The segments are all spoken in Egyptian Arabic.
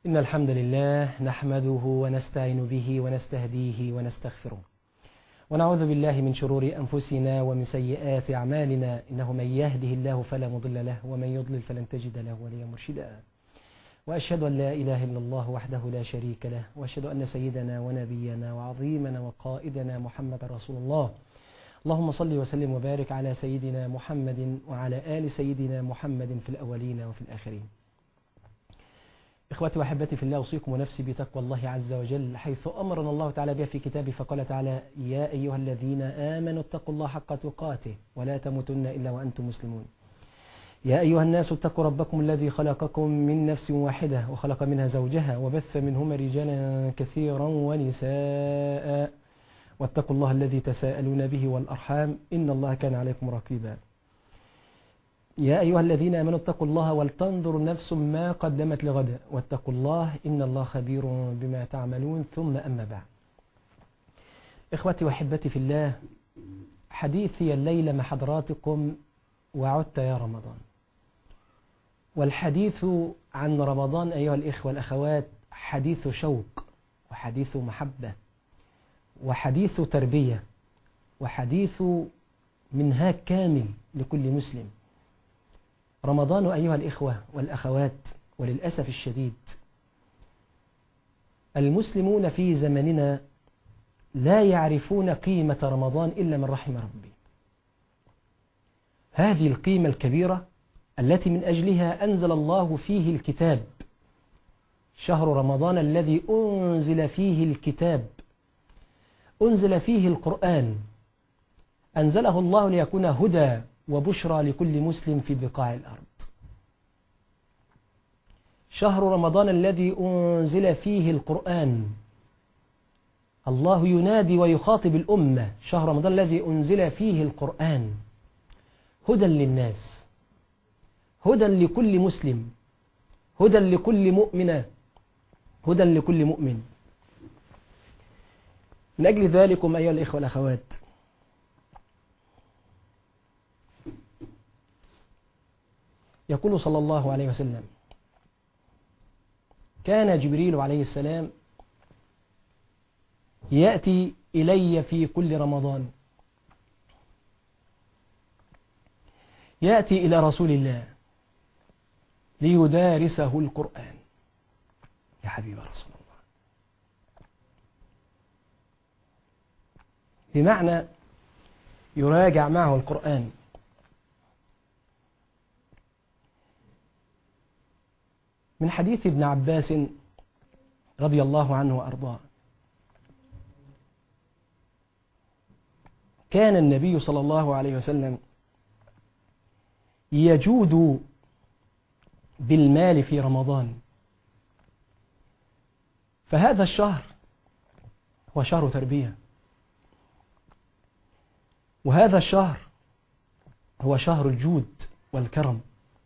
إن الحمد لله نحمده ونستعين به ونستهديه ونستغفره ونعوذ بالله من شرور أنفسنا ومن سيئات أعمالنا إنه من يهده الله فلا مضل له ومن يضلل فلن تجد له وليا مرشدا وأشهد أن لا إله إلا الله وحده لا شريك له وأشهد أن سيدنا ونبينا وعظيمنا وقائدنا محمد رسول الله اللهم صل وسلم وبارك على سيدنا محمد وعلى آل سيدنا محمد في الأولين وفي الآخرين إخوتي وأحبتي في الله أوصيكم ونفسي بتقوى الله عز وجل حيث أمرنا الله تعالى بها في كتابه فقال تعالى يا أيها الذين آمنوا اتقوا الله حق تقاته ولا تموتن إلا وأنتم مسلمون يا أيها الناس اتقوا ربكم الذي خلقكم من نفس واحدة وخلق منها زوجها وبث منهما رجالا كثيرا ونساء واتقوا الله الذي تساءلون به والأرحام إن الله كان عليكم رقيبا يا أيها الذين آمنوا اتقوا الله ولتنظر نفس ما قدمت لغد واتقوا الله إن الله خبير بما تعملون ثم أما بعد إخوتي وحبتي في الله حديثي الليلة مع حضراتكم وعدت يا رمضان والحديث عن رمضان أيها الإخوة والأخوات حديث شوق وحديث محبة وحديث تربية وحديث منهاج كامل لكل مسلم رمضان أيها الإخوة والأخوات وللأسف الشديد المسلمون في زمننا لا يعرفون قيمة رمضان إلا من رحم ربي هذه القيمة الكبيرة التي من أجلها أنزل الله فيه الكتاب شهر رمضان الذي أنزل فيه الكتاب أنزل فيه القرآن أنزله الله ليكون هدى وبشرى لكل مسلم في بقاع الأرض شهر رمضان الذي أنزل فيه القرآن الله ينادي ويخاطب الأمة شهر رمضان الذي أنزل فيه القرآن هدى للناس هدى لكل مسلم هدى لكل مؤمنة هدى لكل مؤمن من أجل ذلكم أيها الإخوة والأخوات يقول صلى الله عليه وسلم كان جبريل عليه السلام يأتي إلي في كل رمضان يأتي إلى رسول الله ليدارسه القرآن يا حبيب رسول الله بمعنى يراجع معه القرآن من حديث ابن عباس رضي الله عنه وأرضاه كان النبي صلى الله عليه وسلم يجود بالمال في رمضان فهذا الشهر هو شهر تربية وهذا الشهر هو شهر الجود والكرم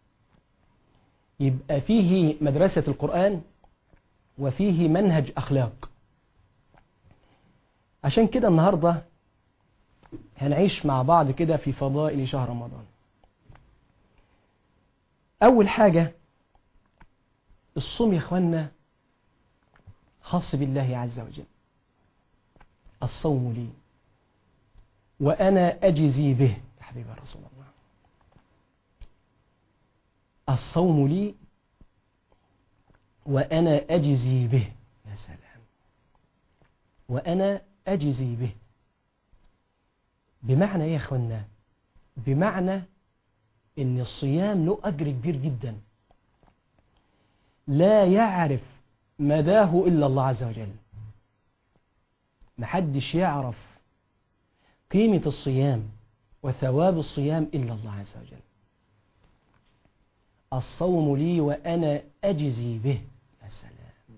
يبقى فيه مدرسة القرآن وفيه منهج أخلاق عشان كده النهاردة هنعيش مع بعض كده في فضائل شهر رمضان أول حاجة الصوم يا إخوانا خاص بالله عز وجل الصوم لي وأنا أجزي به يا حبيب رسول الله الصوم لي وأنا أجزي به يا سلام وأنا أجزي به بمعنى إيه يا أخوانا بمعنى إن الصيام له أجر كبير جدا لا يعرف مداه إلا الله عز وجل محدش يعرف قيمة الصيام وثواب الصيام إلا الله عز وجل الصوم لي وأنا أجزي به يا سلام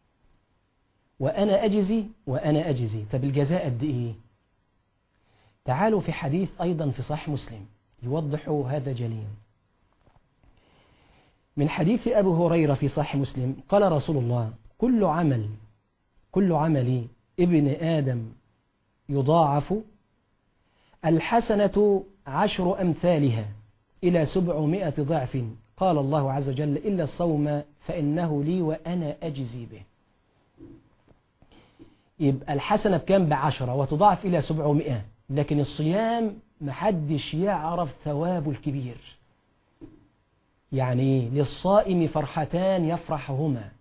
وأنا أجزي وأنا أجزي طب الجزاء قد إيه تعالوا في حديث أيضا في صحيح مسلم يوضح هذا جليا من حديث أبو هريرة في صحيح مسلم قال رسول الله كل عمل كل عمل ابن آدم يضاعف الحسنة عشر أمثالها إلى سبعمائة ضعف قال الله عز وجل إلا الصوم فإنه لي وأنا أجزي به يبقى الحسنة بكام بعشرة وتضاعف إلى سبعمائة لكن الصيام محدش يعرف ثوابه الكبير يعني للصائم فرحتان يفرحهما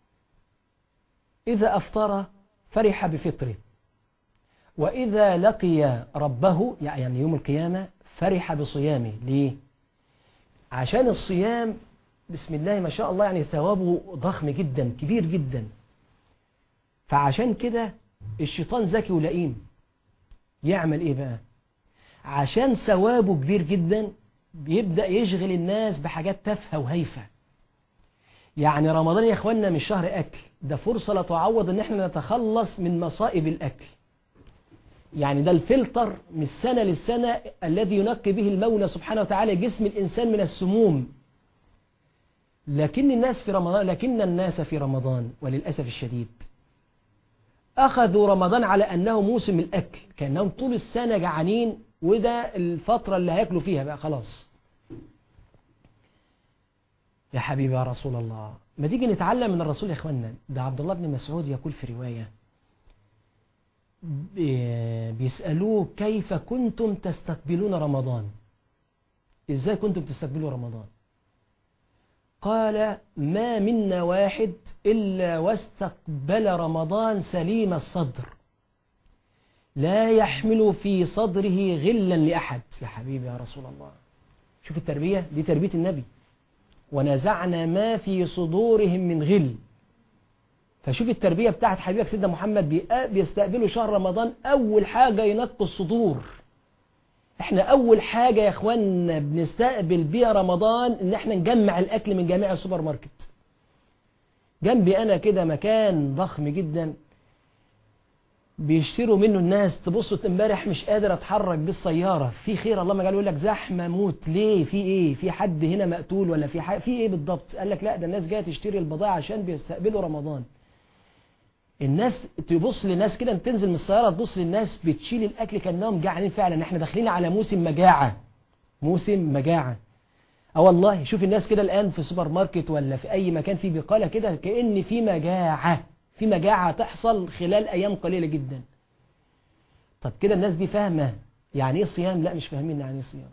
إذا أفطر فرح بفطره وإذا لقي ربه يعني يوم القيامة فرح بصيامه ليه عشان الصيام بسم الله ما شاء الله يعني ثوابه ضخم جدا كبير جدا فعشان كده الشيطان ذكي ولئيم يعمل ايه بقى عشان ثوابه كبير جدا بيبدأ يشغل الناس بحاجات تافهة وهيفة يعني رمضان يا اخوانا مش شهر اكل ده فرصة لا تعوض ان احنا نتخلص من مصائب الاكل يعني ده الفلتر من السنة للسنة الذي ينقي به المولى سبحانه وتعالى جسم الإنسان من السموم لكن الناس في رمضان لكن الناس في رمضان وللأسف الشديد أخذوا رمضان على أنه موسم الأكل كأنهم طول السنة جعانين وده الفترة اللي هياكلوا فيها بقى خلاص يا حبيبي يا رسول الله ما تيجي نتعلم من الرسول يا اخوانا ده عبد الله بن مسعود يقول في رواية بيسألوه كيف كنتم تستقبلون رمضان ازاي كنتم تستقبلوا رمضان قال ما منا واحد إلا واستقبل رمضان سليم الصدر لا يحمل في صدره غلا لأحد يا حبيبي يا رسول الله شوف التربية دي تربية النبي ونزعنا ما في صدورهم من غل فشوف التربية بتاعت حبيبك سيدنا محمد بيستقبلوا شهر رمضان أول حاجة ينقوا الصدور احنا أول حاجة يا اخوانا بنستقبل بيها رمضان ان احنا نجمع الأكل من جميع السوبر ماركت جنبي أنا كده مكان ضخم جدا بيشتروا منه الناس تبصوا امبارح مش قادر اتحرك بالسيارة في خير الله ما قال يقول لك زحمة موت ليه في ايه في حد هنا مقتول ولا في حاجة في ايه بالضبط قال لك لا ده الناس جايه تشتري البضاعة عشان بيستقبلوا رمضان الناس تبص للناس كده تنزل من السيارة تبص للناس بتشيل الأكل كأنهم جعانين فعلا احنا داخلين على موسم مجاعة موسم مجاعة اه والله شوف الناس كده الآن في سوبر ماركت ولا في أي مكان فيه بقالة كده كأن في مجاعة في مجاعة تحصل خلال أيام قليلة جدا طب كده الناس دي فاهمة يعني ايه صيام لا مش فاهمين يعني ايه صيام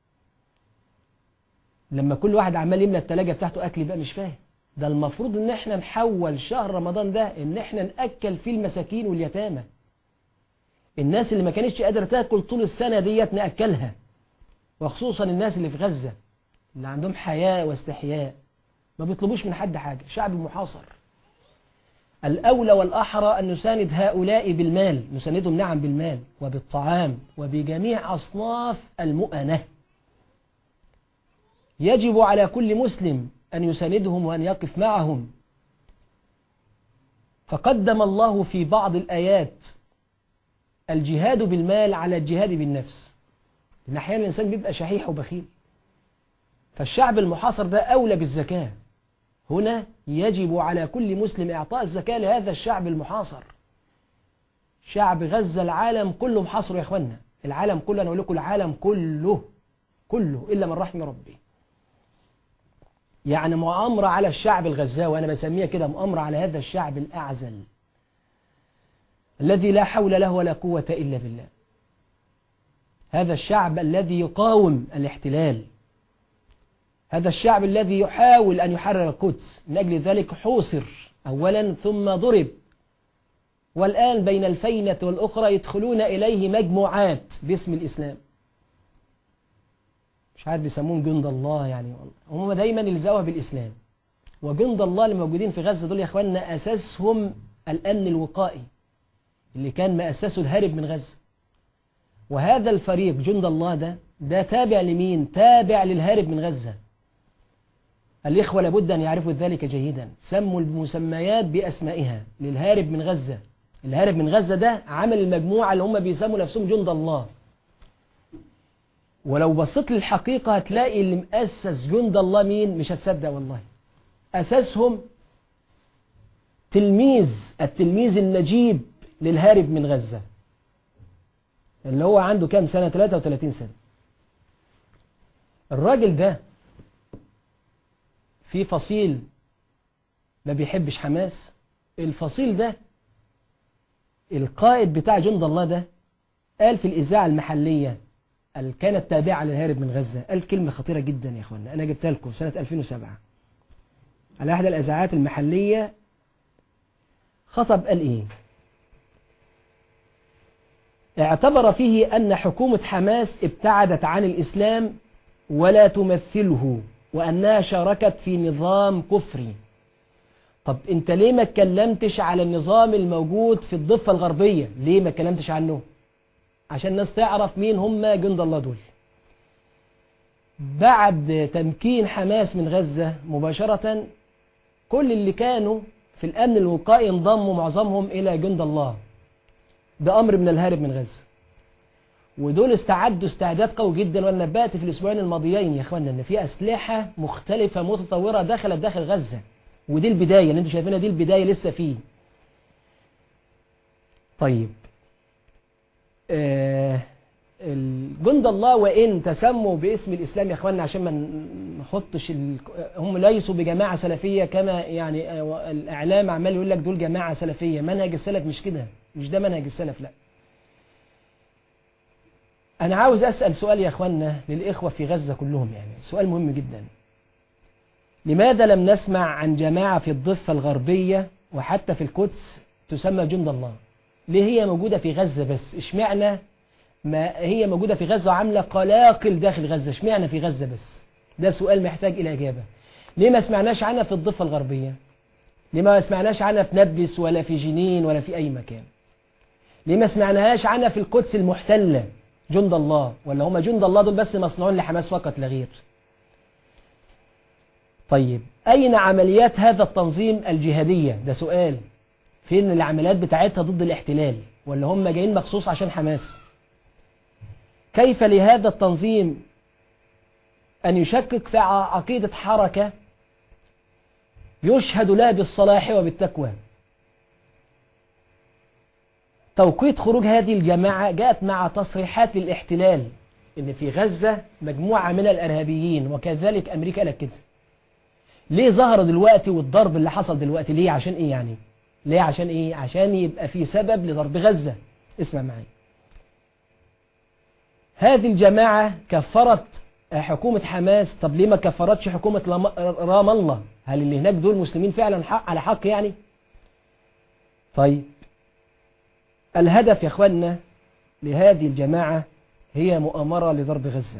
لما كل واحد عمال يملى التلاجة بتاعته أكل بقى مش فاهم ده المفروض ان احنا نحول شهر رمضان ده ان احنا نأكل فيه المساكين واليتامى الناس اللي ما كانتش قادرة تاكل طول السنة ديت نأكلها وخصوصا الناس اللي في غزة اللي عندهم حياة واستحياء ما بيطلبوش من حد حاجة شعب محاصر الأولى والأحرى أن نساند هؤلاء بالمال نساندهم نعم بالمال وبالطعام وبجميع أصناف المؤنة يجب على كل مسلم أن يساندهم وأن يقف معهم فقدم الله في بعض الآيات الجهاد بالمال على الجهاد بالنفس إن أحيانا الإنسان بيبقى شحيح وبخيل فالشعب المحاصر ده أولى بالزكاة هنا يجب على كل مسلم إعطاء الزكاة لهذا الشعب المحاصر شعب غزة العالم كله محاصر يا أخوانا العالم كله أنا أقول لكم العالم كله كله إلا من رحم ربي يعني مؤامرة على الشعب الغزاوي أنا بسميها كده مؤامرة على هذا الشعب الأعزل الذي لا حول له ولا قوة إلا بالله هذا الشعب الذي يقاوم الاحتلال هذا الشعب الذي يحاول أن يحرر القدس من أجل ذلك حوصر أولا ثم ضرب والآن بين الفينة والأخرى يدخلون إليه مجموعات باسم الإسلام مش عارف بيسموهم جند الله يعني هم دايما يلزقوها بالإسلام وجند الله اللي موجودين في غزة دول يا اخواننا أساسهم الأمن الوقائي اللي كان مأسسه الهارب من غزة وهذا الفريق جند الله ده ده تابع لمين تابع للهارب من غزة الإخوة لابد أن يعرفوا ذلك جيدا سموا المسميات بأسمائها للهارب من غزة الهارب من غزة ده عمل المجموعة اللي هم بيسموا نفسهم جند الله ولو بصيت للحقيقة هتلاقي اللي مؤسس جند الله مين مش هتصدق والله أساسهم تلميذ التلميذ النجيب للهارب من غزة اللي هو عنده كام سنة 33 سنة الراجل ده في فصيل ما بيحبش حماس الفصيل ده القائد بتاع جند الله ده قال في الإذاعة المحلية اللي كانت تابعة للهارب من غزة قال كلمة خطيرة جدا يا أخوانا أنا جبتها لكم سنة 2007 على أحد الإذاعات المحلية خطب قال إيه اعتبر فيه أن حكومة حماس ابتعدت عن الإسلام ولا تمثله وأنها شاركت في نظام كفري طب انت ليه ما اتكلمتش على النظام الموجود في الضفة الغربية ليه ما اتكلمتش عنه عشان الناس تعرف مين هم جند الله دول بعد تمكين حماس من غزة مباشرة كل اللي كانوا في الأمن الوقائي انضموا معظمهم إلى جند الله بأمر من الهارب من غزة ودول استعدوا استعداد قوي جدا وانا نبأت في الأسبوعين الماضيين يا اخوانا ان في أسلحة مختلفة متطورة دخلت داخل غزة ودي البداية اللي انتوا شايفينها دي البداية لسه فيه طيب آه جند الله وإن تسموا باسم الإسلام يا أخواننا عشان ما نحطش ال... هم ليسوا بجماعة سلفية كما يعني الإعلام عمال يقول لك دول جماعة سلفية منهج السلف مش كده مش ده منهج السلف لا أنا عاوز أسأل سؤال يا أخواننا للإخوة في غزة كلهم يعني سؤال مهم جدا لماذا لم نسمع عن جماعة في الضفة الغربية وحتى في القدس تسمى جند الله ليه هي موجودة في غزة بس اشمعنى ما هي موجودة في غزة وعاملة قلاقل داخل غزة اشمعنى في غزة بس ده سؤال محتاج إلى إجابة ليه ما سمعناش عنها في الضفة الغربية ليه ما سمعناش عنها في نبلس ولا في جنين ولا في أي مكان ليه ما سمعناهاش عنها في القدس المحتلة جند الله ولا هم جند الله دول بس مصنوعون لحماس فقط لا غير طيب أين عمليات هذا التنظيم الجهادية ده سؤال فين العمليات بتاعتها ضد الاحتلال ولا هم جايين مخصوص عشان حماس كيف لهذا التنظيم أن يشكك في عقيدة حركة يشهد لها بالصلاح وبالتقوى توقيت خروج هذه الجماعة جاءت مع تصريحات للاحتلال ان في غزة مجموعة من الارهابيين وكذلك امريكا قالت كده ليه ظهر دلوقتي والضرب اللي حصل دلوقتي ليه عشان ايه يعني ليه عشان ايه عشان يبقى في سبب لضرب غزة اسمع معي هذه الجماعة كفرت حكومة حماس طب ليه ما كفرتش حكومة رام الله هل اللي هناك دول مسلمين فعلا حق على حق يعني طيب الهدف يا اخوانا لهذه الجماعة هي مؤامرة لضرب غزة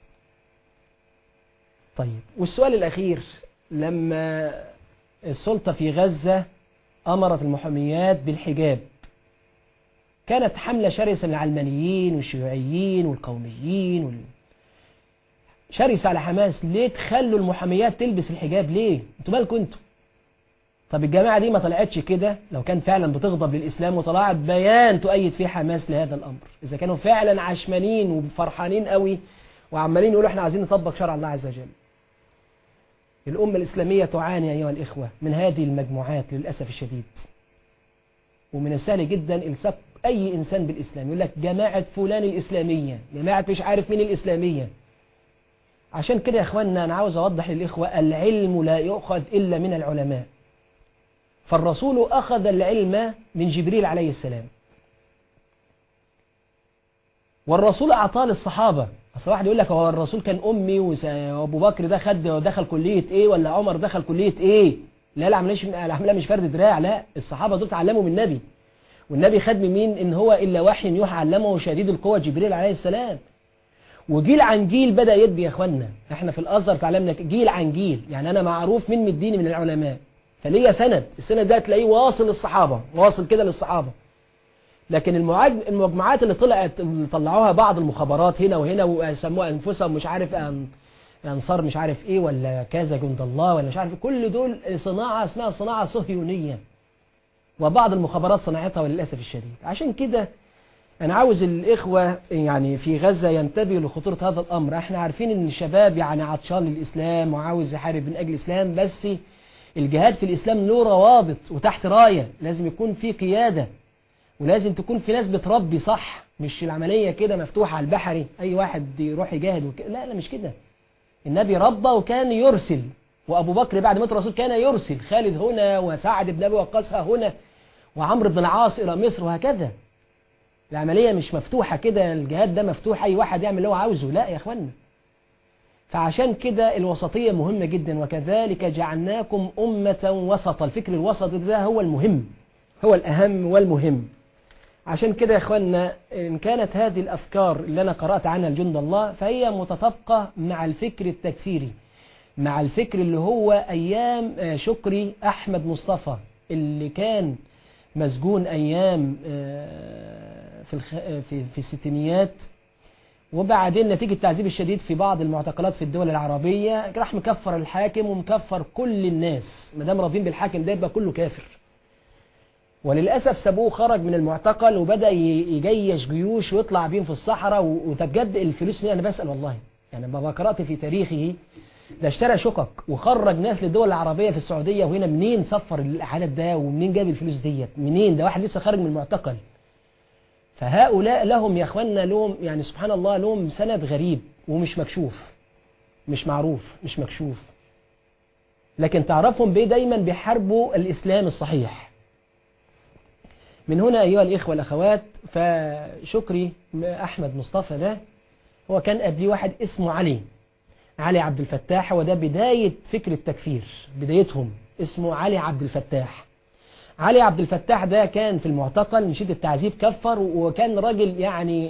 طيب والسؤال الأخير لما السلطة في غزة أمرت المحاميات بالحجاب كانت حملة شرسة للعلمانيين والشيوعيين والقوميين وال... شرسة على حماس ليه تخلوا المحاميات تلبس الحجاب ليه انتوا مالكم انتوا طب الجماعة دي ما طلعتش كده لو كان فعلا بتغضب للإسلام وطلعت بيان تؤيد فيه حماس لهذا الأمر إذا كانوا فعلا عشمانين وفرحانين قوي وعمالين يقولوا احنا عايزين نطبق شرع الله عز وجل الأمة الإسلامية تعاني أيها الإخوة من هذه المجموعات للأسف الشديد ومن السهل جدا إلصاق أي إنسان بالإسلام يقول لك جماعة فلان الإسلامية جماعة مش عارف مين الإسلامية عشان كده يا إخواننا أنا عاوز أوضح للإخوة العلم لا يؤخذ إلا من العلماء فالرسول أخذ العلم من جبريل عليه السلام والرسول أعطاه للصحابة أصل واحد يقول لك هو الرسول كان أمي وأبو بكر ده خد دخل كلية إيه ولا عمر دخل كلية إيه لا العملية مش فرد دراع لا الصحابة دول تعلموا من النبي والنبي خد من مين إن هو إلا وحي يوحى علمه شديد القوة جبريل عليه السلام وجيل عن جيل بدأ يدي يا اخوانا احنا في الازهر تعلمنا جيل عن جيل يعني انا معروف من مديني من العلماء فليا سند السند ده تلاقيه واصل للصحابة واصل كده للصحابة لكن المجموعات اللي طلعت اللي طلعوها بعض المخابرات هنا وهنا وسموها انفسهم مش عارف انصار مش عارف ايه ولا كذا جند الله ولا مش عارف كل دول صناعة اسمها صناعة صهيونية وبعض المخابرات صنعتها وللأسف الشديد عشان كده أنا عاوز الإخوة يعني في غزة ينتبهوا لخطورة هذا الأمر احنا عارفين ان الشباب يعني عطشان للإسلام وعاوز يحارب من أجل الإسلام بس الجهاد في الإسلام له روابط وتحت راية لازم يكون في قيادة ولازم تكون في ناس بتربي صح مش العملية كده مفتوحة على البحري أي واحد يروح يجاهد وك... لا لا مش كده النبي ربى وكان يرسل وأبو بكر بعد موت الرسول كان يرسل خالد هنا وسعد بن أبي وقاص هنا وعمرو بن العاص إلى مصر وهكذا العملية مش مفتوحة كده الجهاد ده مفتوح أي واحد يعمل اللي هو عاوزه لا يا أخوانا فعشان كده الوسطية مهمة جدا وكذلك جعلناكم أمة وسطا الفكر الوسط ده هو المهم هو الأهم والمهم عشان كده يا إخوانا إن كانت هذه الأفكار اللي أنا قرأت عنها لجند الله فهي متطابقة مع الفكر التكفيري مع الفكر اللي هو أيام شكري أحمد مصطفى اللي كان مسجون أيام في في في الستينيات وبعدين نتيجة التعذيب الشديد في بعض المعتقلات في الدول العربية راح مكفر الحاكم ومكفر كل الناس ما دام راضين بالحاكم ده يبقى كله كافر وللأسف سابوه خرج من المعتقل وبدأ يجيش جيوش ويطلع بيهم في الصحراء وتبجد الفلوس منين أنا بسأل والله يعني ما قرأت في تاريخه ده اشترى شقق وخرج ناس للدول العربية في السعودية وهنا منين صفر العدد ده ومنين جاب الفلوس ديت منين ده واحد لسه خارج من المعتقل فهؤلاء لهم يا اخوانا لهم يعني سبحان الله لهم سند غريب ومش مكشوف مش معروف مش مكشوف لكن تعرفهم بيه دايما بيحاربوا الإسلام الصحيح من هنا أيها الإخوة الأخوات فشكري أحمد مصطفى ده هو كان قبليه واحد اسمه علي علي عبد الفتاح وده بداية فكر التكفير بدايتهم اسمه علي عبد الفتاح علي عبد الفتاح ده كان في المعتقل من شدة التعذيب كفر وكان راجل يعني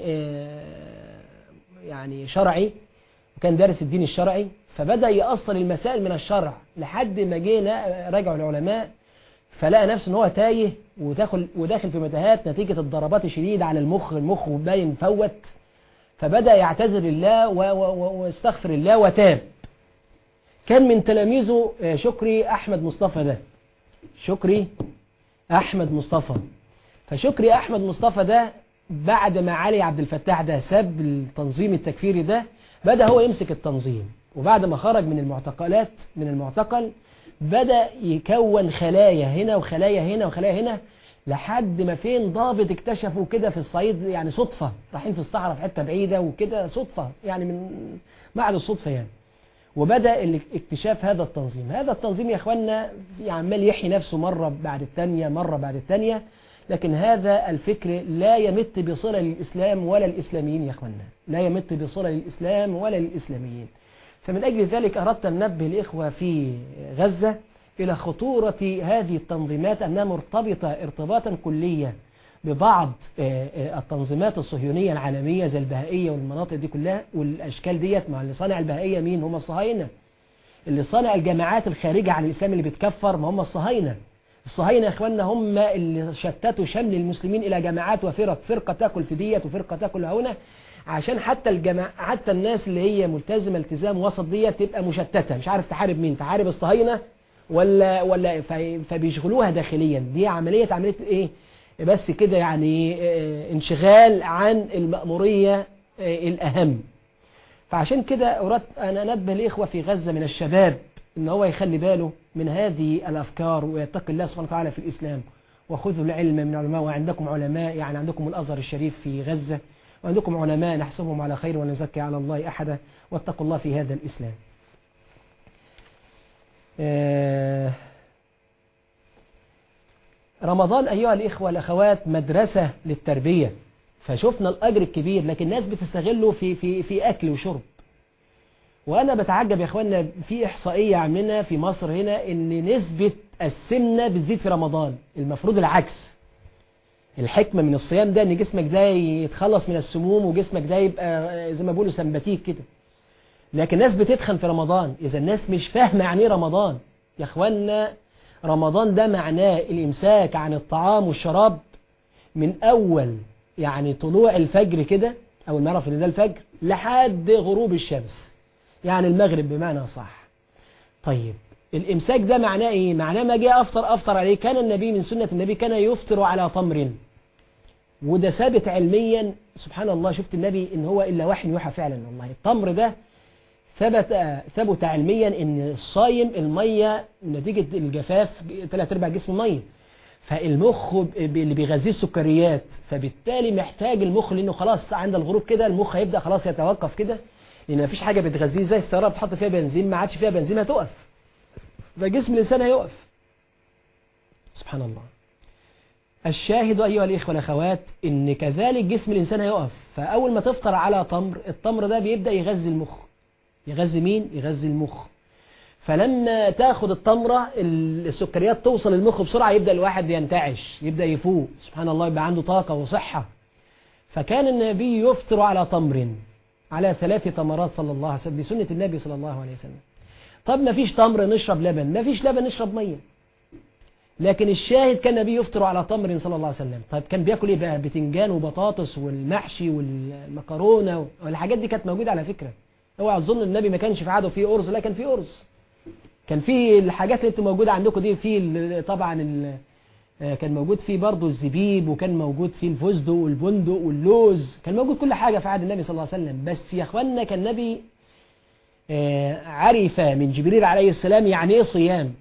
يعني شرعي وكان دارس الدين الشرعي فبدأ يأصل المسائل من الشرع لحد ما جينا رجعوا العلماء فلقى نفسه ان هو تايه وداخل وداخل في متاهات نتيجة الضربات الشديدة على المخ المخ باين فوت فبدأ يعتذر الله واستغفر الله وتاب كان من تلاميذه شكري أحمد مصطفى ده شكري أحمد مصطفى فشكري أحمد مصطفى ده بعد ما علي عبد الفتاح ده ساب التنظيم التكفيري ده بدأ هو يمسك التنظيم وبعد ما خرج من المعتقلات من المعتقل بدأ يكون خلايا هنا وخلايا هنا وخلايا هنا لحد ما فين ضابط اكتشفوا كده في الصعيد يعني صدفة رايحين في الصحراء في حتة بعيدة وكده صدفة يعني من بعد الصدفة يعني وبدأ اكتشاف هذا التنظيم هذا التنظيم يا اخوانا عمال يحيي نفسه مرة بعد الثانية مرة بعد الثانية لكن هذا الفكر لا يمت بصلة للإسلام ولا الإسلاميين يا اخوانا لا يمت بصلة للإسلام ولا للإسلاميين فمن أجل ذلك أردت أن ننبه الإخوة في غزة إلى خطورة هذه التنظيمات أنها مرتبطة ارتباطا كليا ببعض التنظيمات الصهيونية العالمية زي البهائية والمناطق دي كلها والأشكال ديت مع اللي صانع البهائية مين هم الصهاينة اللي صانع الجماعات الخارجة عن الإسلام اللي بتكفر ما هم الصهاينة الصهاينة يا إخواننا هم اللي شتتوا شمل المسلمين إلى جماعات وفرق فرقة تاكل في ديت وفرقة تاكل هنا عشان حتى الجماعة حتى الناس اللي هي ملتزمة التزام وسط ديت تبقى مشتتة مش عارف تحارب مين تحارب الصهاينة ولا ولا فبيشغلوها داخليا دي عملية عملية ايه بس كده يعني انشغال عن المأمورية الأهم فعشان كده أردت أن أنبه الإخوة في غزة من الشباب إن هو يخلي باله من هذه الأفكار ويتقي الله سبحانه وتعالى في الإسلام وخذوا العلم من علماء وعندكم علماء يعني عندكم الأزهر الشريف في غزة وعندكم علماء نحسبهم على خير ونزكي على الله أحدا واتقوا الله في هذا الإسلام رمضان أيها الإخوة الأخوات مدرسة للتربية فشفنا الأجر الكبير لكن الناس بتستغله في, في, في أكل وشرب وأنا بتعجب يا أخوانا في إحصائية عاملينها في مصر هنا إن نسبة السمنة بتزيد في رمضان المفروض العكس الحكمة من الصيام ده إن جسمك ده يتخلص من السموم وجسمك ده يبقى زي ما بيقولوا سمباتيك كده لكن الناس بتتخن في رمضان إذا الناس مش فاهمة يعني رمضان يا أخوانا رمضان ده معناه الإمساك عن الطعام والشراب من أول يعني طلوع الفجر كده أول ما نعرف إن ده الفجر لحد غروب الشمس يعني المغرب بمعنى صح طيب الإمساك ده معناه إيه معناه ما جاء أفطر أفطر عليه كان النبي من سنة النبي كان يفطر على تمر وده ثابت علميا سبحان الله شفت النبي إن هو إلا وحي يوحى فعلا والله التمر ده ثبت ثبت علميا ان الصايم المية نتيجة الجفاف ثلاث ارباع جسم مية فالمخ اللي بيغذيه السكريات فبالتالي محتاج المخ لانه خلاص عند الغروب كده المخ هيبدأ خلاص يتوقف كده لان مفيش حاجة بتغذيه زي السيارة بتحط فيها بنزين ما عادش فيها بنزين هتقف فجسم الإنسان هيقف سبحان الله الشاهد أيها الإخوة والأخوات إن كذلك جسم الإنسان هيقف فأول ما تفطر على تمر التمر ده بيبدأ يغذي المخ يغذي مين؟ يغذي المخ فلما تاخد التمرة السكريات توصل المخ بسرعة يبدأ الواحد ينتعش يبدأ يفوق سبحان الله يبقى عنده طاقة وصحة فكان النبي يفطر على تمر على ثلاث تمرات صلى الله عليه وسلم دي سنة النبي صلى الله عليه وسلم طب ما فيش تمر نشرب لبن ما فيش لبن نشرب مية لكن الشاهد كان النبي يفطر على تمر صلى الله عليه وسلم طيب كان بياكل ايه بقى بتنجان وبطاطس والمحشي والمكرونة والحاجات دي كانت موجودة على فكرة اوعى تظن النبي ما كانش في عاده فيه أرز لا كان فيه أرز كان في الحاجات اللي موجودة عندكم دي في طبعا كان موجود فيه برضه الزبيب وكان موجود فيه الفستق والبندق واللوز كان موجود كل حاجة في عهد النبي صلى الله عليه وسلم بس يا اخوانا كان النبي عرف من جبريل عليه السلام يعني ايه صيام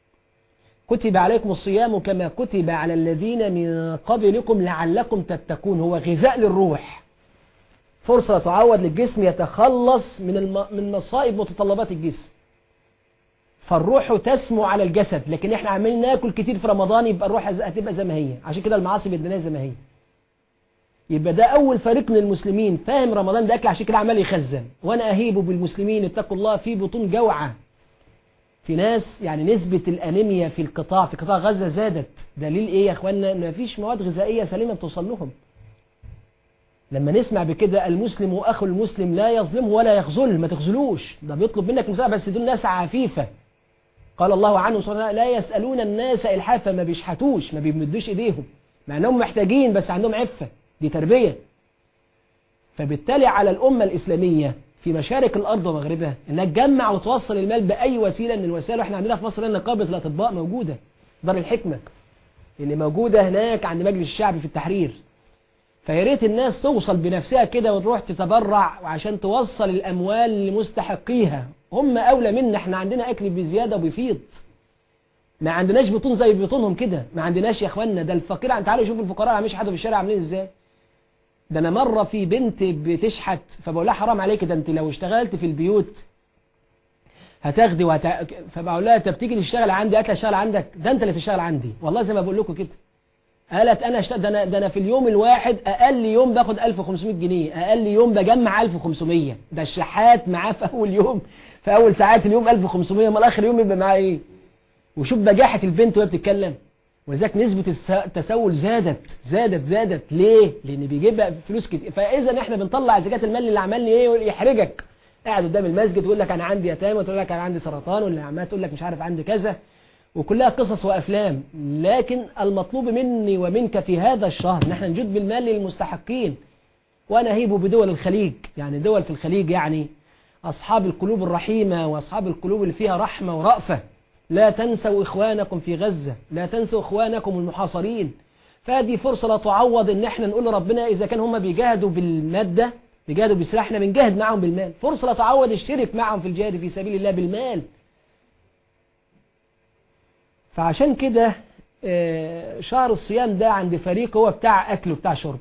كتب عليكم الصيام كما كتب على الذين من قبلكم لعلكم تتقون هو غذاء للروح فرصة تعود للجسم يتخلص من من مصائب متطلبات الجسم فالروح تسمو على الجسد لكن احنا عمالين ناكل كتير في رمضان يبقى الروح هتبقى زي ما هي عشان كده المعاصي بدناها زي ما هي يبقى ده اول فريق من المسلمين فاهم رمضان ده اكل عشان كده عمال يخزن وانا اهيب بالمسلمين اتقوا الله في بطون جوعه في ناس يعني نسبة الانيميا في القطاع في قطاع غزة زادت دليل ايه يا اخوانا ان مفيش مواد غذائية سليمة بتوصل لهم لما نسمع بكده المسلم واخو المسلم لا يظلمه ولا يخذله ما تخذلوش ده بيطلب منك مساعدة بس دول ناس عفيفة قال الله عنه سبحانه لا يسألون الناس الحافة ما بيشحتوش ما بيمدوش ايديهم مع انهم محتاجين بس عندهم عفة دي تربية فبالتالي على الأمة الإسلامية في مشارق الأرض ومغربها انها تجمع وتوصل المال بأي وسيلة من الوسائل واحنا عندنا في مصر نقابة الأطباء موجودة دار الحكمة اللي موجودة هناك عند مجلس الشعب في التحرير فيا ريت الناس توصل بنفسها كده وتروح تتبرع عشان توصل الأموال لمستحقيها هم أولى منا احنا عندنا أكل بزيادة وبيفيض ما عندناش بطون زي بطونهم كده ما عندناش يا اخوانا ده الفقير تعالوا شوفوا الفقراء عاملين يشحتوا في الشارع عاملين ازاي ده انا مرة في بنت بتشحت فبقول لها حرام عليك ده انت لو اشتغلت في البيوت هتاخدي وهت... فبقول لها انت بتيجي تشتغل عندي قالت لي اشتغل عندك ده انت اللي تشتغل عندي والله زي ما بقول لكم كده قالت انا اشتغل ده انا ده انا في اليوم الواحد اقل يوم باخد 1500 جنيه اقل يوم بجمع 1500 ده الشحات معاه في اول يوم في اول ساعات اليوم 1500 امال اخر يوم يبقى معاه ايه وشوف بجاحة البنت وهي بتتكلم ولذلك نسبة التسول زادت زادت زادت ليه؟ لأن بيجيب فلوس كتير فإذا احنا بنطلع زكاة المال اللي عملني ايه يحرجك قاعد قدام المسجد يقول لك أنا عندي يتامى وتقول لك أنا عندي سرطان واللي عمال تقول لك مش عارف عندي كذا وكلها قصص وأفلام لكن المطلوب مني ومنك في هذا الشهر ان احنا نجد بالمال للمستحقين وأنا هيب بدول الخليج يعني دول في الخليج يعني أصحاب القلوب الرحيمة وأصحاب القلوب اللي فيها رحمة ورأفة لا تنسوا إخوانكم في غزة لا تنسوا إخوانكم المحاصرين فهذه فرصة لا تعوض إن احنا نقول لربنا إذا كان هم بيجاهدوا بالمادة بيجاهدوا بالسلاح احنا بنجاهد معهم بالمال فرصة لا تعوض الشرك معهم في الجهاد في سبيل الله بالمال فعشان كده شهر الصيام ده عند فريق هو بتاع أكل وبتاع شرب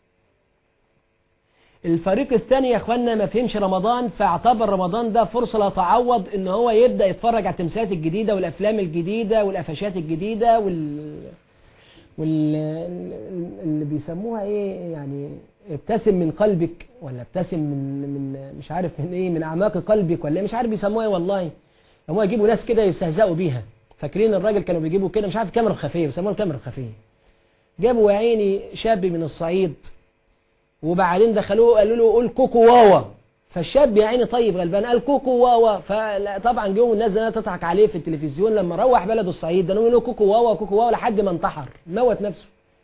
الفريق الثاني يا اخوانا ما فهمش رمضان فاعتبر رمضان ده فرصة لا تعوض ان هو يبدأ يتفرج على التمثيلات الجديدة والافلام الجديدة والقفشات الجديدة وال وال اللي بيسموها ايه يعني ابتسم من قلبك ولا ابتسم من من مش عارف من ايه من اعماق قلبك ولا مش عارف بيسموها ايه والله هم يجيبوا ناس كده يستهزئوا بيها فاكرين الراجل كانوا بيجيبوا كده مش عارف كاميرا خفيه بيسموها الكاميرا الخفيه جابوا يا عيني شاب من الصعيد وبعدين دخلوه قالوا له قول كوكو واوا فالشاب يا عيني طيب غلبان قال كوكو واوا فطبعا جم الناس دي تضحك عليه في التلفزيون لما روح بلده الصعيد ده له كوكو واوا كوكو واوا لحد ما انتحر موت نفسه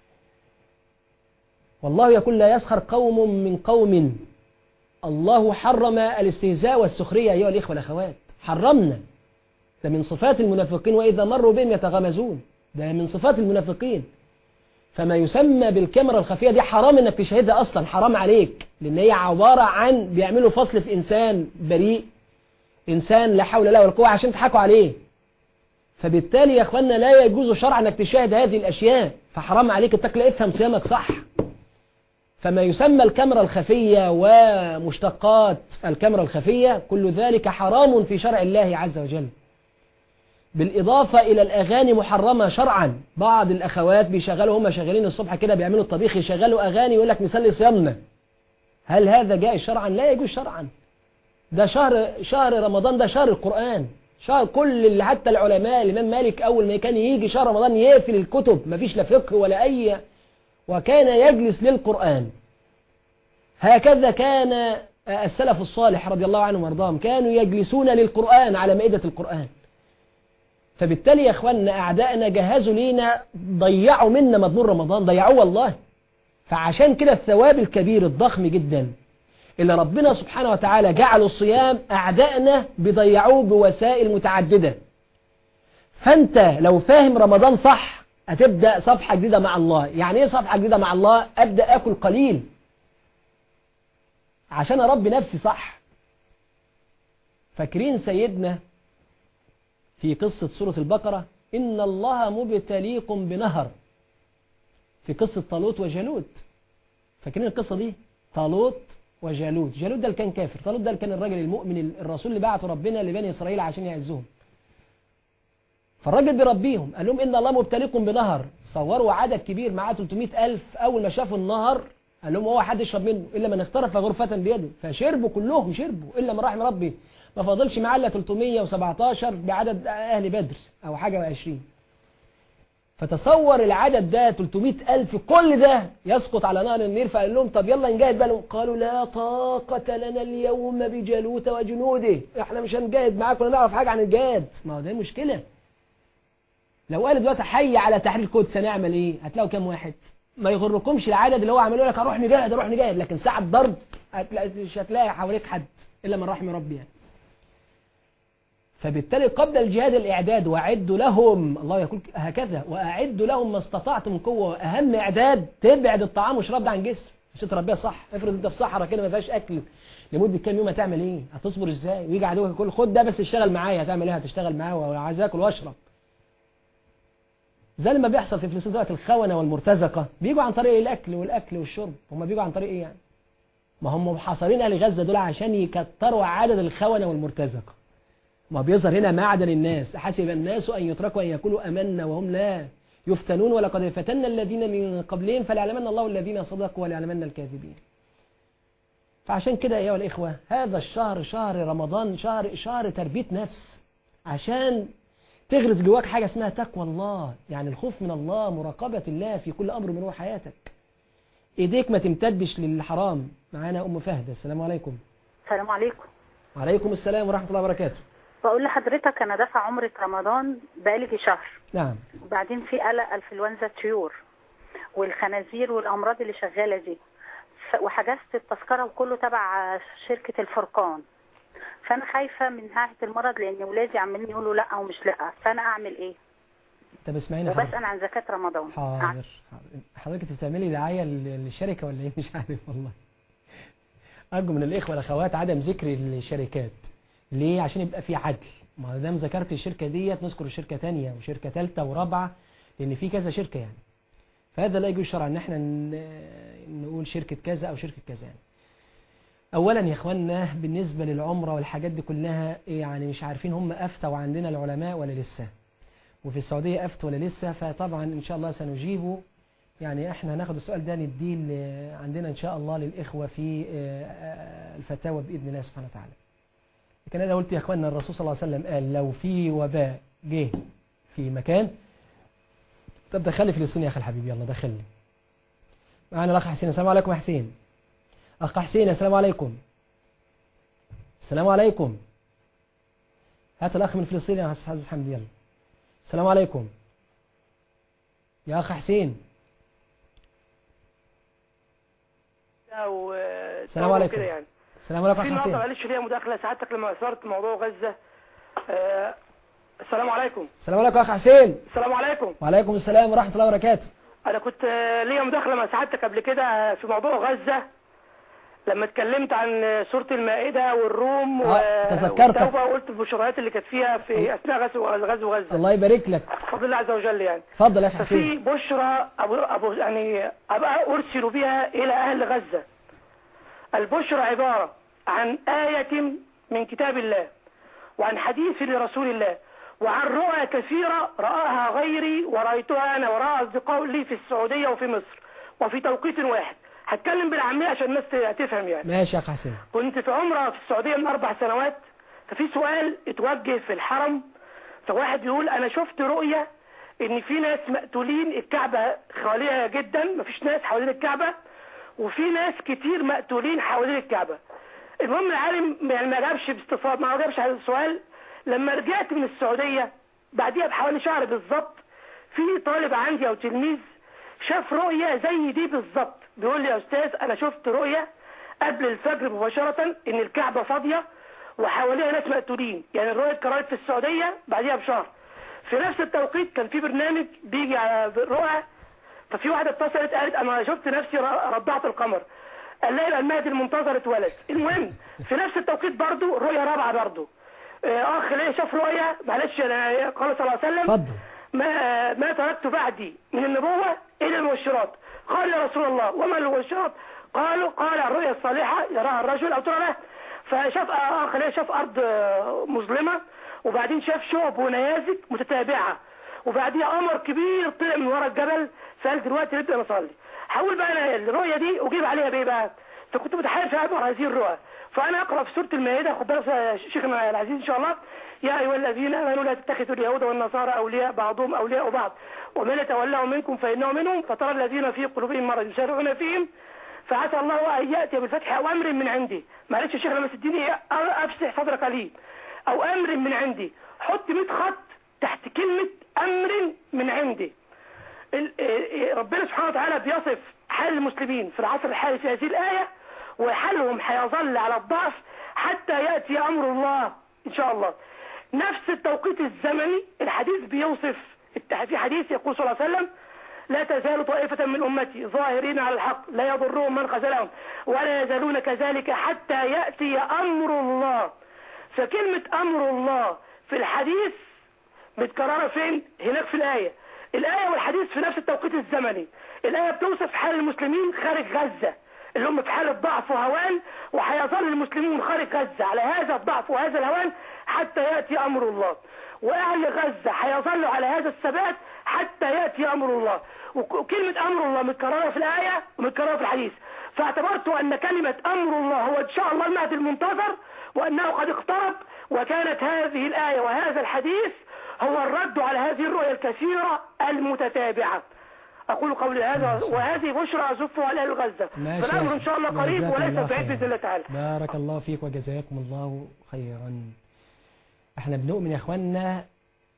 والله يقول لا يسخر قوم من قوم الله حرم الاستهزاء والسخرية أيها الإخوة والأخوات حرمنا ده من صفات المنافقين وإذا مروا بهم يتغامزون ده من صفات المنافقين فما يسمى بالكاميرا الخفية دي حرام انك تشاهدها اصلا حرام عليك لان هي عبارة عن بيعملوا فصل في انسان بريء انسان لا حول له ولا قوة عشان تضحكوا عليه فبالتالي يا اخوانا لا يجوز شرعا انك تشاهد هذه الاشياء فحرام عليك انك لا افهم صيامك صح فما يسمى الكاميرا الخفية ومشتقات الكاميرا الخفية كل ذلك حرام في شرع الله عز وجل بالإضافة إلى الأغاني محرمة شرعا بعض الأخوات بيشغلوا هم شغالين الصبح كده بيعملوا الطبيخ يشغلوا أغاني ويقول لك نسلي صيامنا هل هذا جائز شرعا لا يجوز شرعا ده شهر شهر رمضان ده شهر القرآن شهر كل اللي حتى العلماء الإمام مالك أول ما كان يجي شهر رمضان يقفل الكتب مفيش لا فقه ولا أي وكان يجلس للقرآن هكذا كان السلف الصالح رضي الله عنهم وارضاهم كانوا يجلسون للقرآن على مائدة القرآن فبالتالي يا اخواننا اعدائنا جهزوا لينا ضيعوا منا مضمون رمضان ضيعوه والله فعشان كده الثواب الكبير الضخم جدا اللي ربنا سبحانه وتعالى جعله الصيام اعدائنا بيضيعوه بوسائل متعددة فانت لو فاهم رمضان صح هتبدأ صفحة جديدة مع الله يعني ايه صفحة جديدة مع الله ابدأ اكل قليل عشان اربي نفسي صح فاكرين سيدنا في قصة سورة البقرة إن الله مبتليكم بنهر في قصة طالوت وجالوت فاكرين القصة دي طالوت وجالوت جالوت ده اللي كان كافر طالوت ده اللي كان الراجل المؤمن الرسول اللي بعته ربنا لبني إسرائيل عشان يعزهم فالراجل بيربيهم قال لهم إن الله مبتليكم بنهر صوروا عدد كبير معاه 300 ألف أول ما شافوا النهر قال لهم هو حد يشرب منه إلا من اخترف غرفة بيده فشربوا كلهم شربوا إلا من رحم ربي ما فاضلش معاه الا 317 بعدد أهل بدر أو حاجة و20 فتصور العدد ده 300 ألف كل ده يسقط على نهر النيل فقال لهم طب يلا نجاهد بقى قالوا لا طاقة لنا اليوم بجالوت وجنوده احنا مش هنجاهد معاكم ولا نعرف حاجة عن الجهاد ما هو ده مشكلة لو قال دلوقتي حي على تحرير القدس هنعمل ايه هتلاقوا كام واحد ما يغركمش العدد اللي هو عملوا لك هروح نجاهد اروح نجاهد لكن ساعة ضرب مش هتلاقي حواليك حد الا من رحم ربي يعني فبالتالي قبل الجهاد الإعداد وأعدوا لهم الله يقول هكذا وأعدوا لهم ما استطعتم قوة وأهم إعداد تبعد الطعام والشراب ده عن جسم عشان تربيها صح افرض انت في صحراء كده ما فيهاش أكل لمدة كام يوم هتعمل إيه هتصبر إزاي ويجي عدوك يقول خد ده بس اشتغل معايا هتعمل إيه هتشتغل معاه وعايز آكل وأشرب زي ما بيحصل في فلسطين دلوقتي الخونة والمرتزقة بيجوا عن طريق الأكل والأكل والشرب هم بيجوا عن طريق إيه يعني ما هم محاصرين أهل غزة دول عشان يكتروا عدد الخونة والمرتزقة ما بيظهر هنا معدن الناس حسب الناس أن يتركوا أن يقولوا أمنا وهم لا يفتنون ولقد فتنا الذين من قبلهم فليعلمن الله الذين صدقوا وليعلمن الكاذبين فعشان كده أيها الإخوة هذا الشهر شهر رمضان شهر شهر تربية نفس عشان تغرس جواك حاجة اسمها تقوى الله يعني الخوف من الله مراقبة الله في كل أمر من هو حياتك ايديك ما تمتدش للحرام معانا أم فهد السلام عليكم السلام عليكم وعليكم السلام ورحمة الله وبركاته بقول لحضرتك انا دافع عمرة رمضان بقالي شهر نعم وبعدين في قلق انفلونزا طيور والخنازير والامراض اللي شغاله دي ف- وحجزت التذكره وكله تبع شركه الفرقان فانا خايفه من ناحيه المرض لان ولادي عمالين يقولوا لا ومش لا فانا اعمل ايه طب اسمعيني حضرتك وبسال عن زكاه رمضان حاضر حاضر. حضرتك انت بتعملي دعايه لل- للشركه ولا ايه مش عارف والله ارجو من الاخوه والاخوات عدم ذكر الشركات ليه عشان يبقى في عدل ما دام ذكرت الشركه ديت نذكر الشركه ثانيه وشركه ثالثه ورابعه لان في كذا شركه يعني فهذا لا يجوز شرعا ان احنا ن- نقول شركه كذا او شركه كذا يعني اولا يا اخواننا بالنسبه للعمره والحاجات دي كلها يعني مش عارفين هم افتوا عندنا العلماء ولا لسه وفي السعوديه افتوا ولا لسه فطبعا ان شاء الله سنجيبه يعني احنا هناخد السؤال ده نديه ل- عندنا ان شاء الله للاخوه في آه، آه، الفتاوى باذن الله سبحانه وتعالى لكن انا قلت يا اخواننا الرسول صلى الله عليه وسلم قال لو في وباء جه في مكان طب دخلي فلسطين يا اخي الحبيب يلا دخلني معانا الاخ حسين السلام عليكم يا حسين اخ حسين السلام عليكم السلام عليكم هات الاخ من فلسطين يا استاذ حمدي يلا السلام عليكم يا اخ حسين السلام عليكم. كده يعني السلام عليكم في يا أخ النهارده حسين معلش ليا مداخله سعادتك لما اثرت موضوع غزه آه السلام عليكم السلام عليكم يا اخ حسين السلام عليكم وعليكم السلام ورحمه الله وبركاته انا كنت آه، ليا مداخله مع سعادتك قبل كده في موضوع غزه لما اتكلمت عن سوره المائده والروم و- آه، تذكرتك. والتوبه وقلت البشرات اللي كانت فيها في اثناء غزو غزو غزه الله يبارك لك بفضل الله عز وجل يعني اتفضل يا اخ ففي حسين بشرى أبو أبو يعني أبقى أرسل بها إلى أهل غزة البشرى عبارة عن آية من كتاب الله وعن حديث لرسول الله وعن رؤى كثيرة رآها غيري ورأيتها أنا ورأى أصدقاء لي في السعودية وفي مصر وفي توقيت واحد هتكلم بالعامية عشان الناس تفهم يعني ماشي يا أخ حسين كنت في عمرة في السعودية من أربع سنوات ففي سؤال اتوجه في الحرم فواحد بيقول أنا شفت رؤية إن في ناس مقتولين الكعبة خالية جدا مفيش ناس حوالين الكعبة وفي ناس كتير مقتولين حوالين الكعبة المهم العالم يعني ما جابش باستفاضة ما جابش على السؤال لما رجعت من السعودية بعديها بحوالي شهر بالظبط في طالب عندي او تلميذ شاف رؤية زي دي بالظبط بيقول لي يا استاذ انا شفت رؤية قبل الفجر مباشرة ان الكعبة فاضية وحواليها ناس مقتولين يعني الرؤية اتكررت في السعودية بعديها بشهر في نفس التوقيت كان في برنامج بيجي على رؤى ففي واحدة اتصلت قالت انا شفت نفسي رضعت القمر قال لي المهدي المنتظر اتولد المهم في نفس التوقيت برضو رؤية رابعة برضو اخ ليه شاف رؤيا معلش انا قال صلى الله عليه وسلم اتفضل ما ما تركت بعدي من النبوة الا المبشرات قال يا رسول الله وما المبشرات قالوا قال الرؤيا الصالحة يراها الرجل او ترى له فشاف اخ ليه شاف ارض مظلمة وبعدين شاف شعب ونيازك متتابعة وبعديها قمر كبير طلع من ورا الجبل فقال دلوقتي نبدا نصلي حاول بقى انا الرؤيا دي اجيب عليها بايه بقى فكنت متحير في هذه الرؤى فانا اقرا في سوره المائده خد بالك شيخنا العزيز ان شاء الله يا ايها الذين امنوا لا تتخذوا اليهود والنصارى اولياء بعضهم اولياء بعض ومن يتولوا منكم فانه منهم فترى الذين في قلوبهم مرض يسارعون فيهم فعسى الله ان ياتي بالفتح او امر من عندي معلش يا شيخنا بس اديني افسح صدرك لي او امر من عندي حط 100 خط تحت كلمه امر من عندي ربنا سبحانه وتعالى بيصف حال المسلمين في العصر الحالي في هذه الايه وحالهم هيظل على الضعف حتى يأتي أمر الله إن شاء الله نفس التوقيت الزمني الحديث بيوصف في حديث يقول صلى الله عليه وسلم لا تزال طائفة من أمتي ظاهرين على الحق لا يضرهم من خذلهم ولا يزالون كذلك حتى يأتي أمر الله فكلمة أمر الله في الحديث متكررة فين هناك في الآية الآية والحديث في نفس التوقيت الزمني الآية بتوصف حال المسلمين خارج غزة اللي هم في حالة ضعف وهوان وهيظل المسلمون خارج غزة على هذا الضعف وهذا الهوان حتى يأتي أمر الله وأهل غزة هيظلوا على هذا الثبات حتى يأتي أمر الله وكلمة أمر الله متكررة في الآية ومتكررة في الحديث فاعتبرت أن كلمة أمر الله هو إن شاء الله المهدي المنتظر وأنه قد اقترب وكانت هذه الآية وهذا الحديث هو الرد على هذه الرؤية الكثيرة المتتابعة أقول قولي هذا وهذه بشرى أزفها على أهل غزة فالأمر إن شاء الله قريب وليس بعيد بإذن الله تعالى بارك الله فيك وجزاكم الله خيرا احنا بنؤمن يا اخواننا